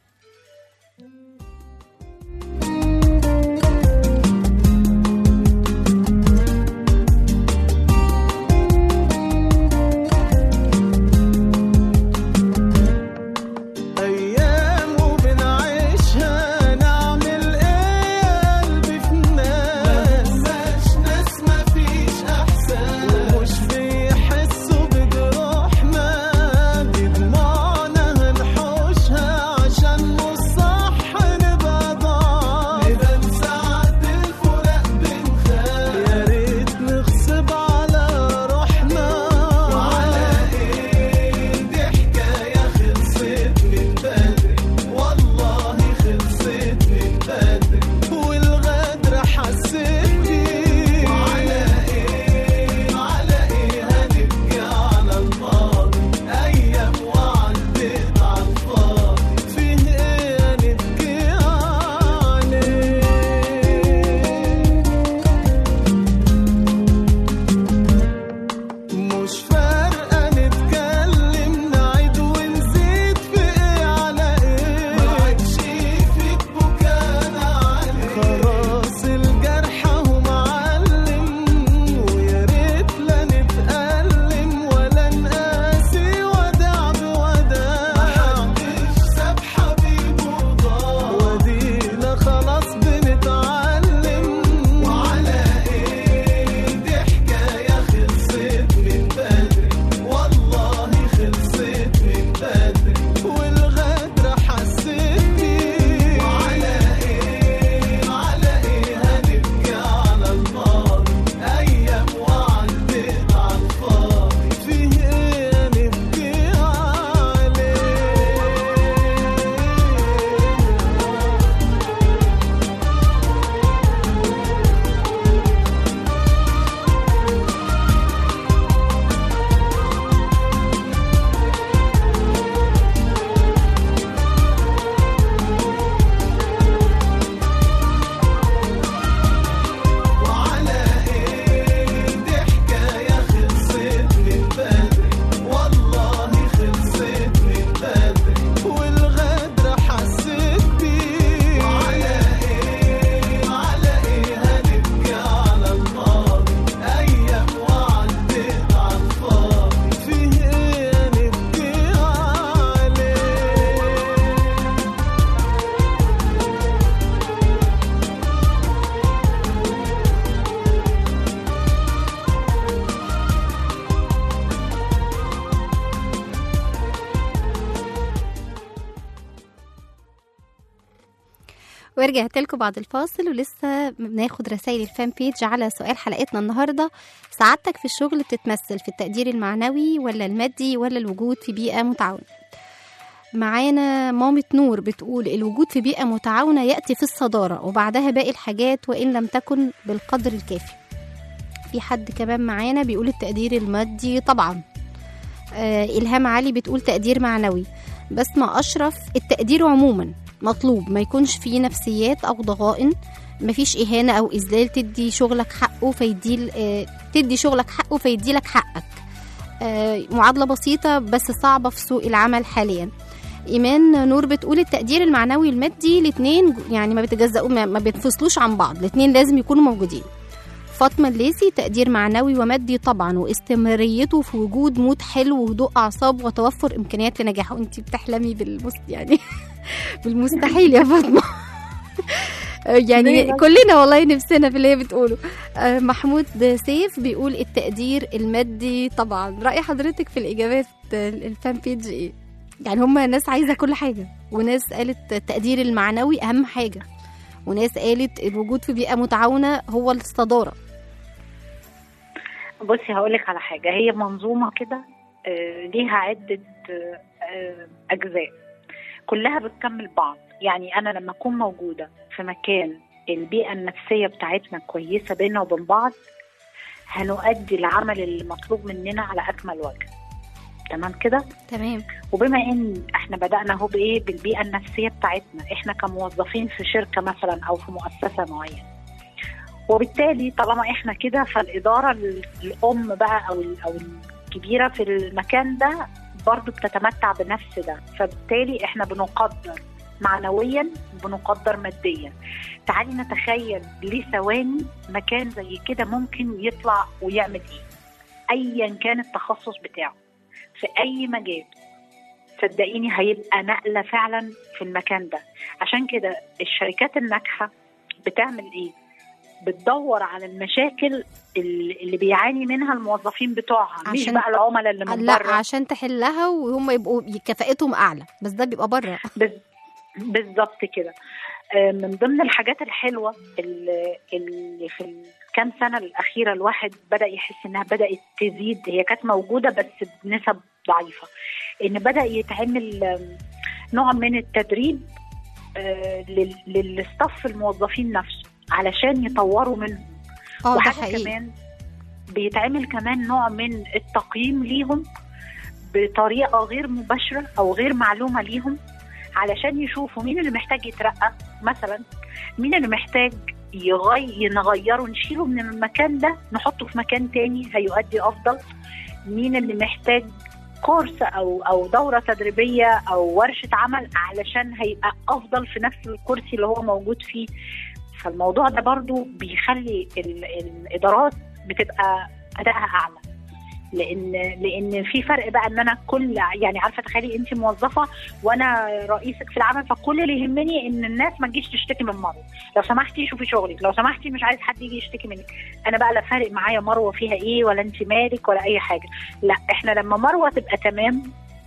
أيام وبنعيشها نعمل إيه يا قلبي في الناس مفيش ناس مفيش أحساس ومش بيحسوا بجروحنا دي دموعنا هنحوشها ورجعت لكم بعد الفاصل ولسه بناخد رسائل الفان بيج على سؤال حلقتنا النهارده سعادتك في الشغل بتتمثل في التقدير المعنوي ولا المادي ولا الوجود في بيئه متعاونه معانا مامة نور بتقول الوجود في بيئة متعاونة يأتي في الصدارة وبعدها باقي الحاجات وإن لم تكن بالقدر الكافي في حد كمان معانا بيقول التقدير المادي طبعا آه إلهام علي بتقول تقدير معنوي بسمة أشرف التقدير عموما مطلوب ما يكونش فيه نفسيات أو ضغائن مفيش إهانة أو إذلال تدي شغلك حقه فيدي آه تدي شغلك حقه فيدي لك حقك آه معادلة بسيطة بس صعبة في سوق العمل حاليا ايمان نور بتقول التقدير المعنوي والمادي الاثنين يعني ما بيتجزأوا ما ما بينفصلوش عن بعض الاثنين لازم يكونوا موجودين فاطمه الليسي تقدير معنوي ومادي طبعا واستمراريته في وجود مود حلو وهدوء اعصاب وتوفر امكانيات لنجاحه انت بتحلمي بالمست يعني بالمستحيل يا فاطمه يعني كلنا والله نفسنا في اللي هي بتقوله آه، محمود سيف بيقول التقدير المادي طبعا رأي حضرتك في الإجابات آه، الفان بيج إيه؟ يعني هم ناس عايزة كل حاجة وناس قالت التقدير المعنوي أهم حاجة وناس قالت الوجود في بيئة متعاونة هو الصدارة بصي هقول لك على حاجه هي منظومه كده آه، ليها عده آه، آه، اجزاء كلها بتكمل بعض يعني انا لما اكون موجوده في مكان البيئه النفسيه بتاعتنا كويسه بيننا وبين بعض هنؤدي العمل اللي مطلوب مننا على اكمل وجه تمام كده تمام وبما ان احنا بدانا اهو بايه بالبيئه النفسيه بتاعتنا احنا كموظفين في شركه مثلا او في مؤسسه معينه وبالتالي طالما احنا كده فالاداره ال- الام بقى او ال- او الكبيره في المكان ده برضو بتتمتع بنفس ده فبالتالي احنا بنقدر معنويا بنقدر ماديا تعالي نتخيل لثواني مكان زي كده ممكن يطلع ويعمل ايه ايا كان التخصص بتاعه في اي مجال صدقيني هيبقى نقله فعلا في المكان ده عشان كده الشركات الناجحه بتعمل ايه بتدور على المشاكل اللي اللي بيعاني منها الموظفين بتوعها مش عشان- بقى العملاء اللي من لا بره عشان تحلها وهم يبقوا كفاءتهم أعلى بس ده بيبقى بره بز- بالظبط كده آه، من ضمن الحاجات الحلوه اللي, اللي في الكام سنه الاخيره الواحد بدا يحس انها بدات تزيد هي كانت موجوده بس بنسب ضعيفه ان بدا يتعمل آم، نوع من التدريب آه، لل- للستاف الموظفين نفسه علشان يطوروا منهم اه ده وحاجه حقيقي كمان بيتعمل كمان نوع من التقييم ليهم بطريقه غير مباشره او غير معلومه ليهم علشان يشوفوا مين اللي محتاج يترقى مثلا مين اللي محتاج يغي نغيره نشيله من المكان ده نحطه في مكان تاني هيؤدي افضل مين اللي محتاج كورس او او دوره تدريبيه او ورشه عمل علشان هيبقى افضل في نفس الكرسي اللي هو موجود فيه فالموضوع ده برضو بيخلي ال- الادارات بتبقى ادائها اعلى لان لان في فرق بقى ان انا كل يعني عارفه تخيلي انت موظفه وانا رئيسك في العمل فكل اللي يهمني ان الناس ما تجيش تشتكي من مروه لو سمحتي شوفي شغلك لو سمحتي مش عايز حد يجي يشتكي منك انا بقى لا فارق معايا مروه فيها ايه ولا انت مالك ولا اي حاجه لا احنا لما مروه تبقى تمام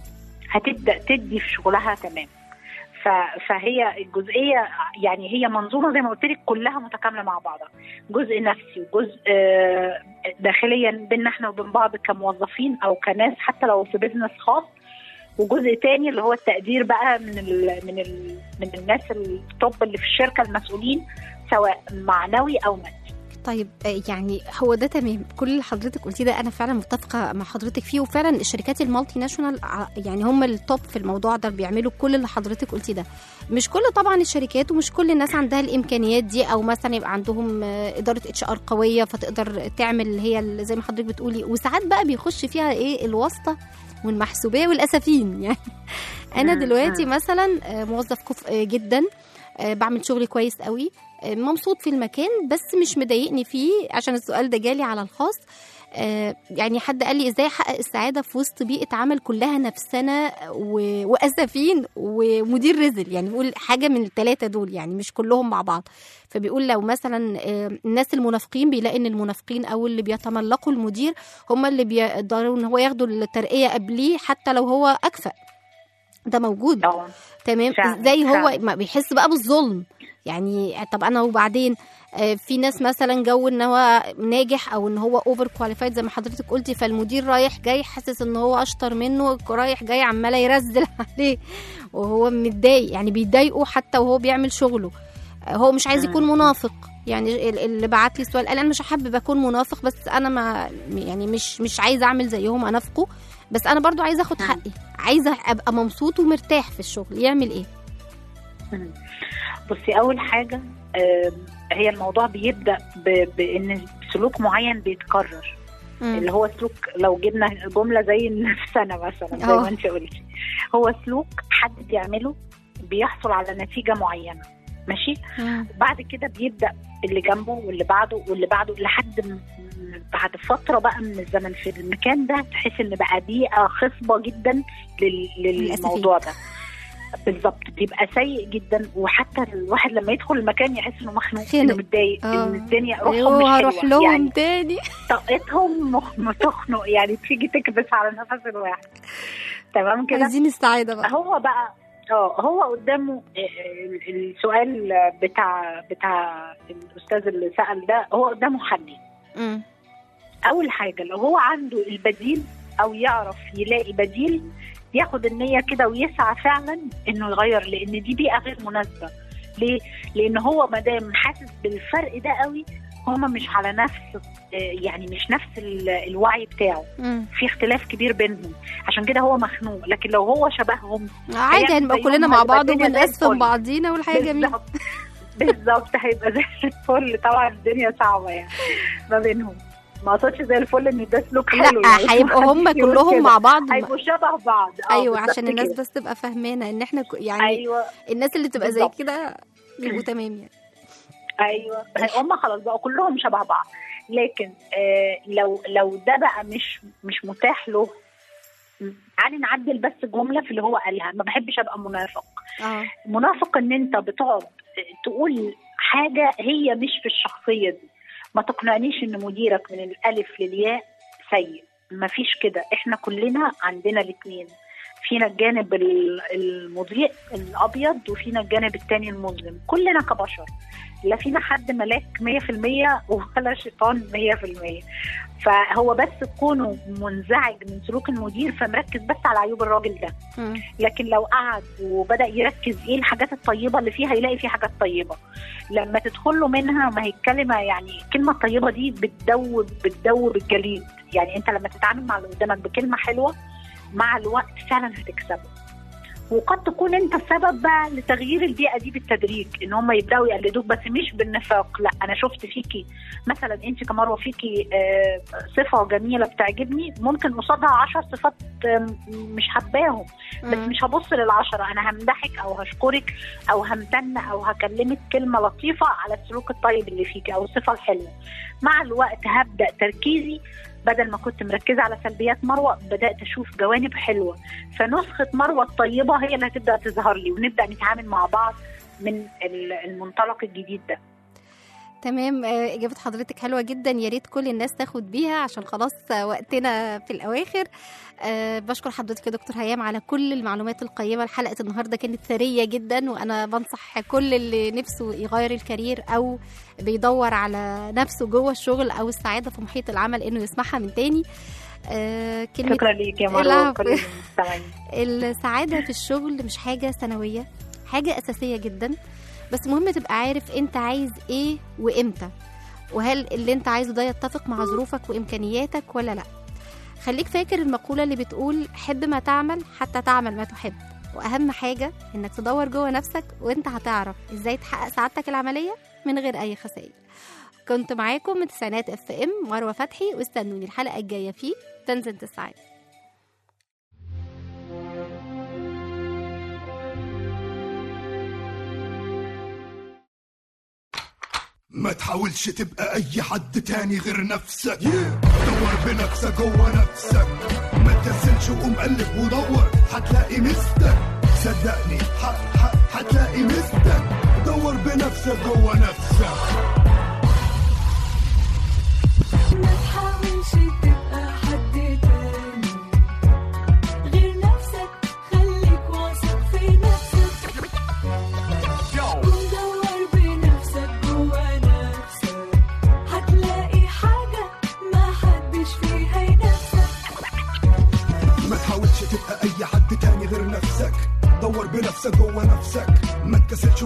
هتبدا تدي في شغلها تمام ف- فهي الجزئيه يعني هي منظومه زي ما قلت لك كلها متكامله مع بعضها جزء نفسي وجزء آه، داخليا بيننا احنا وبين بعض كموظفين او كناس حتى لو في بيزنس خاص وجزء تاني اللي هو التقدير بقى من ال من ال من الناس التوب اللي في الشركه المسؤولين سواء معنوي او مادي طيب آه، يعني هو ده تمام كل اللي حضرتك قلتيه ده انا فعلا متفقه مع حضرتك فيه وفعلا الشركات المالتي ناشونال ع- يعني هم التوب في الموضوع ده بيعملوا كل اللي حضرتك قلتيه ده مش كل طبعا الشركات ومش كل الناس عندها الامكانيات دي او مثلا يبقى عندهم آه، اداره اتش ار قويه فتقدر تعمل اللي هي ال- زي ما حضرتك بتقولي وساعات بقى بيخش فيها ايه الواسطه والمحسوبيه والاسفين يعني انا مم، دلوقتي مم. مثلا آه، موظف كفء جدا آه، بعمل شغلي كويس قوي آه، مبسوط في المكان بس مش مضايقني فيه عشان السؤال ده جالي على الخاص آه، يعني حد قال لي ازاي احقق السعاده في وسط بيئه عمل كلها نفسنه و- واسفين ومدير رزل يعني بيقول حاجه من الثلاثه دول يعني مش كلهم مع بعض فبيقول لو مثلا آه، الناس المنافقين بيلاقي ان المنافقين او اللي بيتملقوا المدير هم اللي بيقدروا ان هو ياخدوا الترقيه قبليه حتى لو هو اكفأ ده موجود اه تمام فعلا، ازاي هو فعلا. ما بيحس بقى بالظلم يعني طب انا وبعدين آه، في ناس مثلا جو ان هو ناجح او ان هو اوفر كواليفايد زي ما حضرتك قلتي فالمدير رايح جاي حاسس ان هو اشطر منه رايح جاي عماله يرزل عليه وهو متضايق يعني بيضايقه حتى وهو بيعمل شغله آه، هو مش عايز يكون منافق يعني ال- اللي بعت لي سؤال قال انا مش حابب اكون منافق بس انا ما يعني مش مش عايزه اعمل زيهم انافقه بس انا برضو عايزه اخد حقي عايزه ابقى مبسوط ومرتاح في الشغل يعمل ايه مم. بصي اول حاجه آم، هي الموضوع بيبدا ب- بان سلوك معين بيتكرر مم. اللي هو سلوك لو جبنا جمله زي النفسنه مثلا زي اه. ما انت قلتي هو سلوك حد بيعمله بيحصل على نتيجه معينه ماشي مم. بعد كده بيبدا اللي جنبه واللي بعده واللي بعده لحد م- م- بعد فتره بقى من الزمن في المكان ده تحس ان بقى بيئه خصبه جدا لل- للموضوع ده بالظبط بيبقى سيء جدا وحتى الواحد لما يدخل المكان يحس انه مخنوق خنق. انه متضايق اه. ان الدنيا روحهم مش ايوه هروح حلوة. لهم يعني تاني طاقتهم مخ- تخنق يعني تيجي تكبس على نفس الواحد تمام كده عايزين السعاده بقى هو بقى اه هو قدامه ال- ال- السؤال بتاع بتاع الاستاذ اللي سال ده هو قدامه حلين مم. اول حاجه لو هو عنده البديل او يعرف يلاقي بديل ياخد النيه كده ويسعى فعلا انه يغير لان دي بيئه غير مناسبه ليه؟ لان هو ما دام حاسس بالفرق ده قوي هما مش على نفس آه، يعني مش نفس ال- الوعي بتاعه مم. في اختلاف كبير بينهم عشان كده هو مخنوق لكن لو هو شبههم عادي هيعمل هنبقى زيهم كلنا مع هتبقى بعض الدنيا زي وبنقسم الفل. بعضينا والحياه جميله بالظبط بالظبط هيبقى زي الفل طبعا الدنيا صعبه يعني ما بينهم ما اقصدش زي الفل ان ده سلوك حلو لا يعني هيبقوا هم محدش يقول كلهم كده. مع بعض هيبقوا شبه بعض آه، ايوه بالظبط عشان الناس كده. بس تبقى فاهمانه ان احنا ك- يعني ايوه الناس اللي تبقى زي بالظبط. كده بيبقوا تمام يعني ايوه هم خلاص بقوا كلهم شبه بعض لكن آه لو لو ده بقى مش مش متاح له م، تعالي نعدل بس جمله في اللي هو قالها ما بحبش ابقى منافق اه منافق ان انت بتقعد تقول حاجه هي مش في الشخصيه دي ما تقنعنيش ان مديرك من الالف للياء سيء ما فيش كده احنا كلنا عندنا الاثنين فينا الجانب ال- المضيء الابيض وفينا الجانب الثاني المظلم كلنا كبشر لا فينا حد ملاك 100% ولا شيطان 100% فهو بس كونه منزعج من سلوك المدير فمركز بس على عيوب الراجل ده مم. لكن لو قعد وبدا يركز ايه الحاجات الطيبه اللي فيها يلاقي فيه حاجات طيبه لما تدخل له منها ما هي الكلمه يعني الكلمه الطيبه دي بتدوب بتدوب الجليد يعني انت لما تتعامل مع اللي قدامك بكلمه حلوه مع الوقت فعلا هتكسبه وقد تكون انت السبب بقى لتغيير البيئه دي بالتدريج ان هم يبداوا يقلدوك بس مش بالنفاق لا انا شفت فيكي مثلا انت كمروه فيكي آه، صفه جميله بتعجبني ممكن قصادها عشر صفات آه، مش حباهم بس مم. مش هبص للعشرة أنا همدحك أو هشكرك أو همتن أو هكلمك كلمة لطيفة على السلوك الطيب اللي فيك أو الصفة الحلوة مع الوقت هبدأ تركيزي بدل ما كنت مركزة على سلبيات مروة بدأت أشوف جوانب حلوة فنسخة مروة الطيبة هي اللي هتبدأ تظهر لي ونبدأ نتعامل مع بعض من ال- المنطلق الجديد ده تمام آه، إجابة حضرتك حلوة جدا يا ريت كل الناس تاخد بيها عشان خلاص آه، وقتنا في الأواخر أه بشكر حضرتك يا دكتور هيام على كل المعلومات القيمة حلقة النهاردة كانت ثرية جدا وأنا بنصح كل اللي نفسه يغير الكارير أو بيدور على نفسه جوه الشغل أو السعادة في محيط العمل إنه يسمعها من تاني أه كلمة شكرا ليك يا مروة العفو. وكل المستمعين السعادة في الشغل مش حاجة ثانوية حاجة أساسية جدا بس مهم تبقى عارف انت عايز ايه وامتى وهل اللي انت عايزه ده يتفق مع ظروفك وامكانياتك ولا لا خليك فاكر المقولة اللي بتقول حب ما تعمل حتى تعمل ما تحب واهم حاجة انك تدور جوه نفسك وانت هتعرف ازاي تحقق سعادتك العملية من غير اي خسائر كنت معاكم من تسعينات اف ام مروه فتحي واستنوني الحلقه الجايه في تنزل السعاده ما تحاولش تبقى اي حد تاني غير نفسك دور بنفسك جوه نفسك ما تكسلش وقوم قلب ودور هتلاقي مستك صدقني ح- ح- هتلاقي مستك دور بنفسك جوه نفسك ما تحاولش تبقى حد تاني غير نفسك خليك واثق في نفسك ودور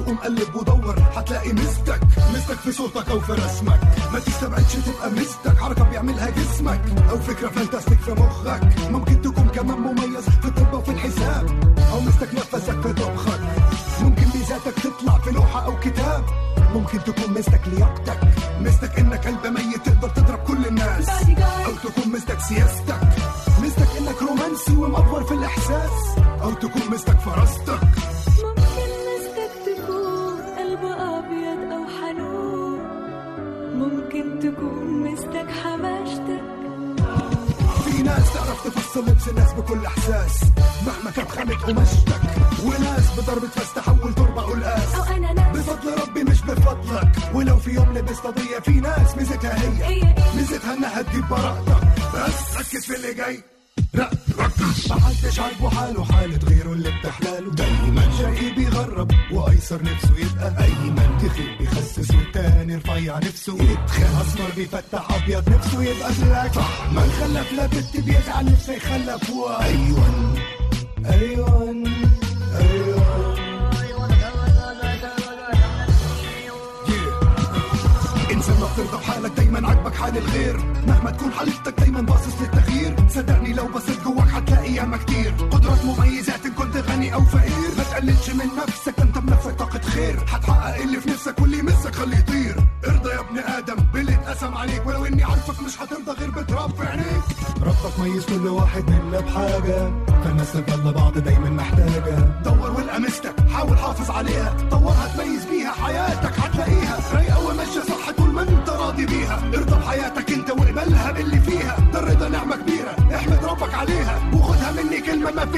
قوم قلب ودور هتلاقي مستك مستك في صوتك او في رسمك ما تستبعدش تبقى مستك حركه بيعملها جسمك او فكره فانتاستيك في مخك ممكن تكون كمان مميز في الطب وفي الحساب او مستك نفسك في طبخك ممكن ميزاتك تطلع في لوحه او كتاب ممكن تكون مستك لياقتك مستك انك قلب ميت تقدر تضرب كل الناس او تكون مستك سياستك مستك انك رومانسي ومأفور في الاحساس او تكون مستك فراستك ممكن مستك تكون قلب أبيض أو حنون ممكن تكون مستك حماشتك في ناس تعرف تفصل لبس الناس بكل احساس مهما كانت خامة قماشتك وناس بضربة فاس تحول تربة قلقاس أو أنا ناس بفضل ربي مش بفضلك ولو في يوم لبست قضية في ناس ميزتها هي هي إيه؟ ميزتها انها تجيب براءتك بس ركز في اللي جاي لا ركز محدش عاجبه حاله حالة غيره اللي بتحلاله دايما شقي بيغرب وايسر نفسه يبقى ايمن تخيل بيخسس والتاني رفيع نفسه يتخن اسمر بيفتح ابيض نفسه يبقى بلاك صح ما نخلف لا بنت بيزعل نفسه يخلف و ايوان ايوان ايوان Yeah. انسان ما بترضى بحالك دايما عاجبك حال الغير مهما تكون حالتك دايما باصص للتغيير صدقني لو بصيت جواك هتلاقي ياما كتير قدرات مميزات ان كنت غني او فقير ما تقللش من نفسك ده انت بنفسك طاقة خير هتحقق اللي في نفسك واللي يمسك خليه يطير ارضى يا ابن ادم باللي اتقسم عليك ولو اني عارفك مش هترضى غير بتراب في عينيك ربك ميز كل واحد منا بحاجة فالناس تفضل بعض دايما محتاجة دور والقى مستك حاول حافظ عليها طورها تميز بيها حياتك هتلاقيها رايقة وماشية صح طول ما انت راضي بيها ارضى بحياتك انت واقبلها باللي فيها ده الرضا نعمة كبيرة احمد ربك عليها وخدها مني كلمة ما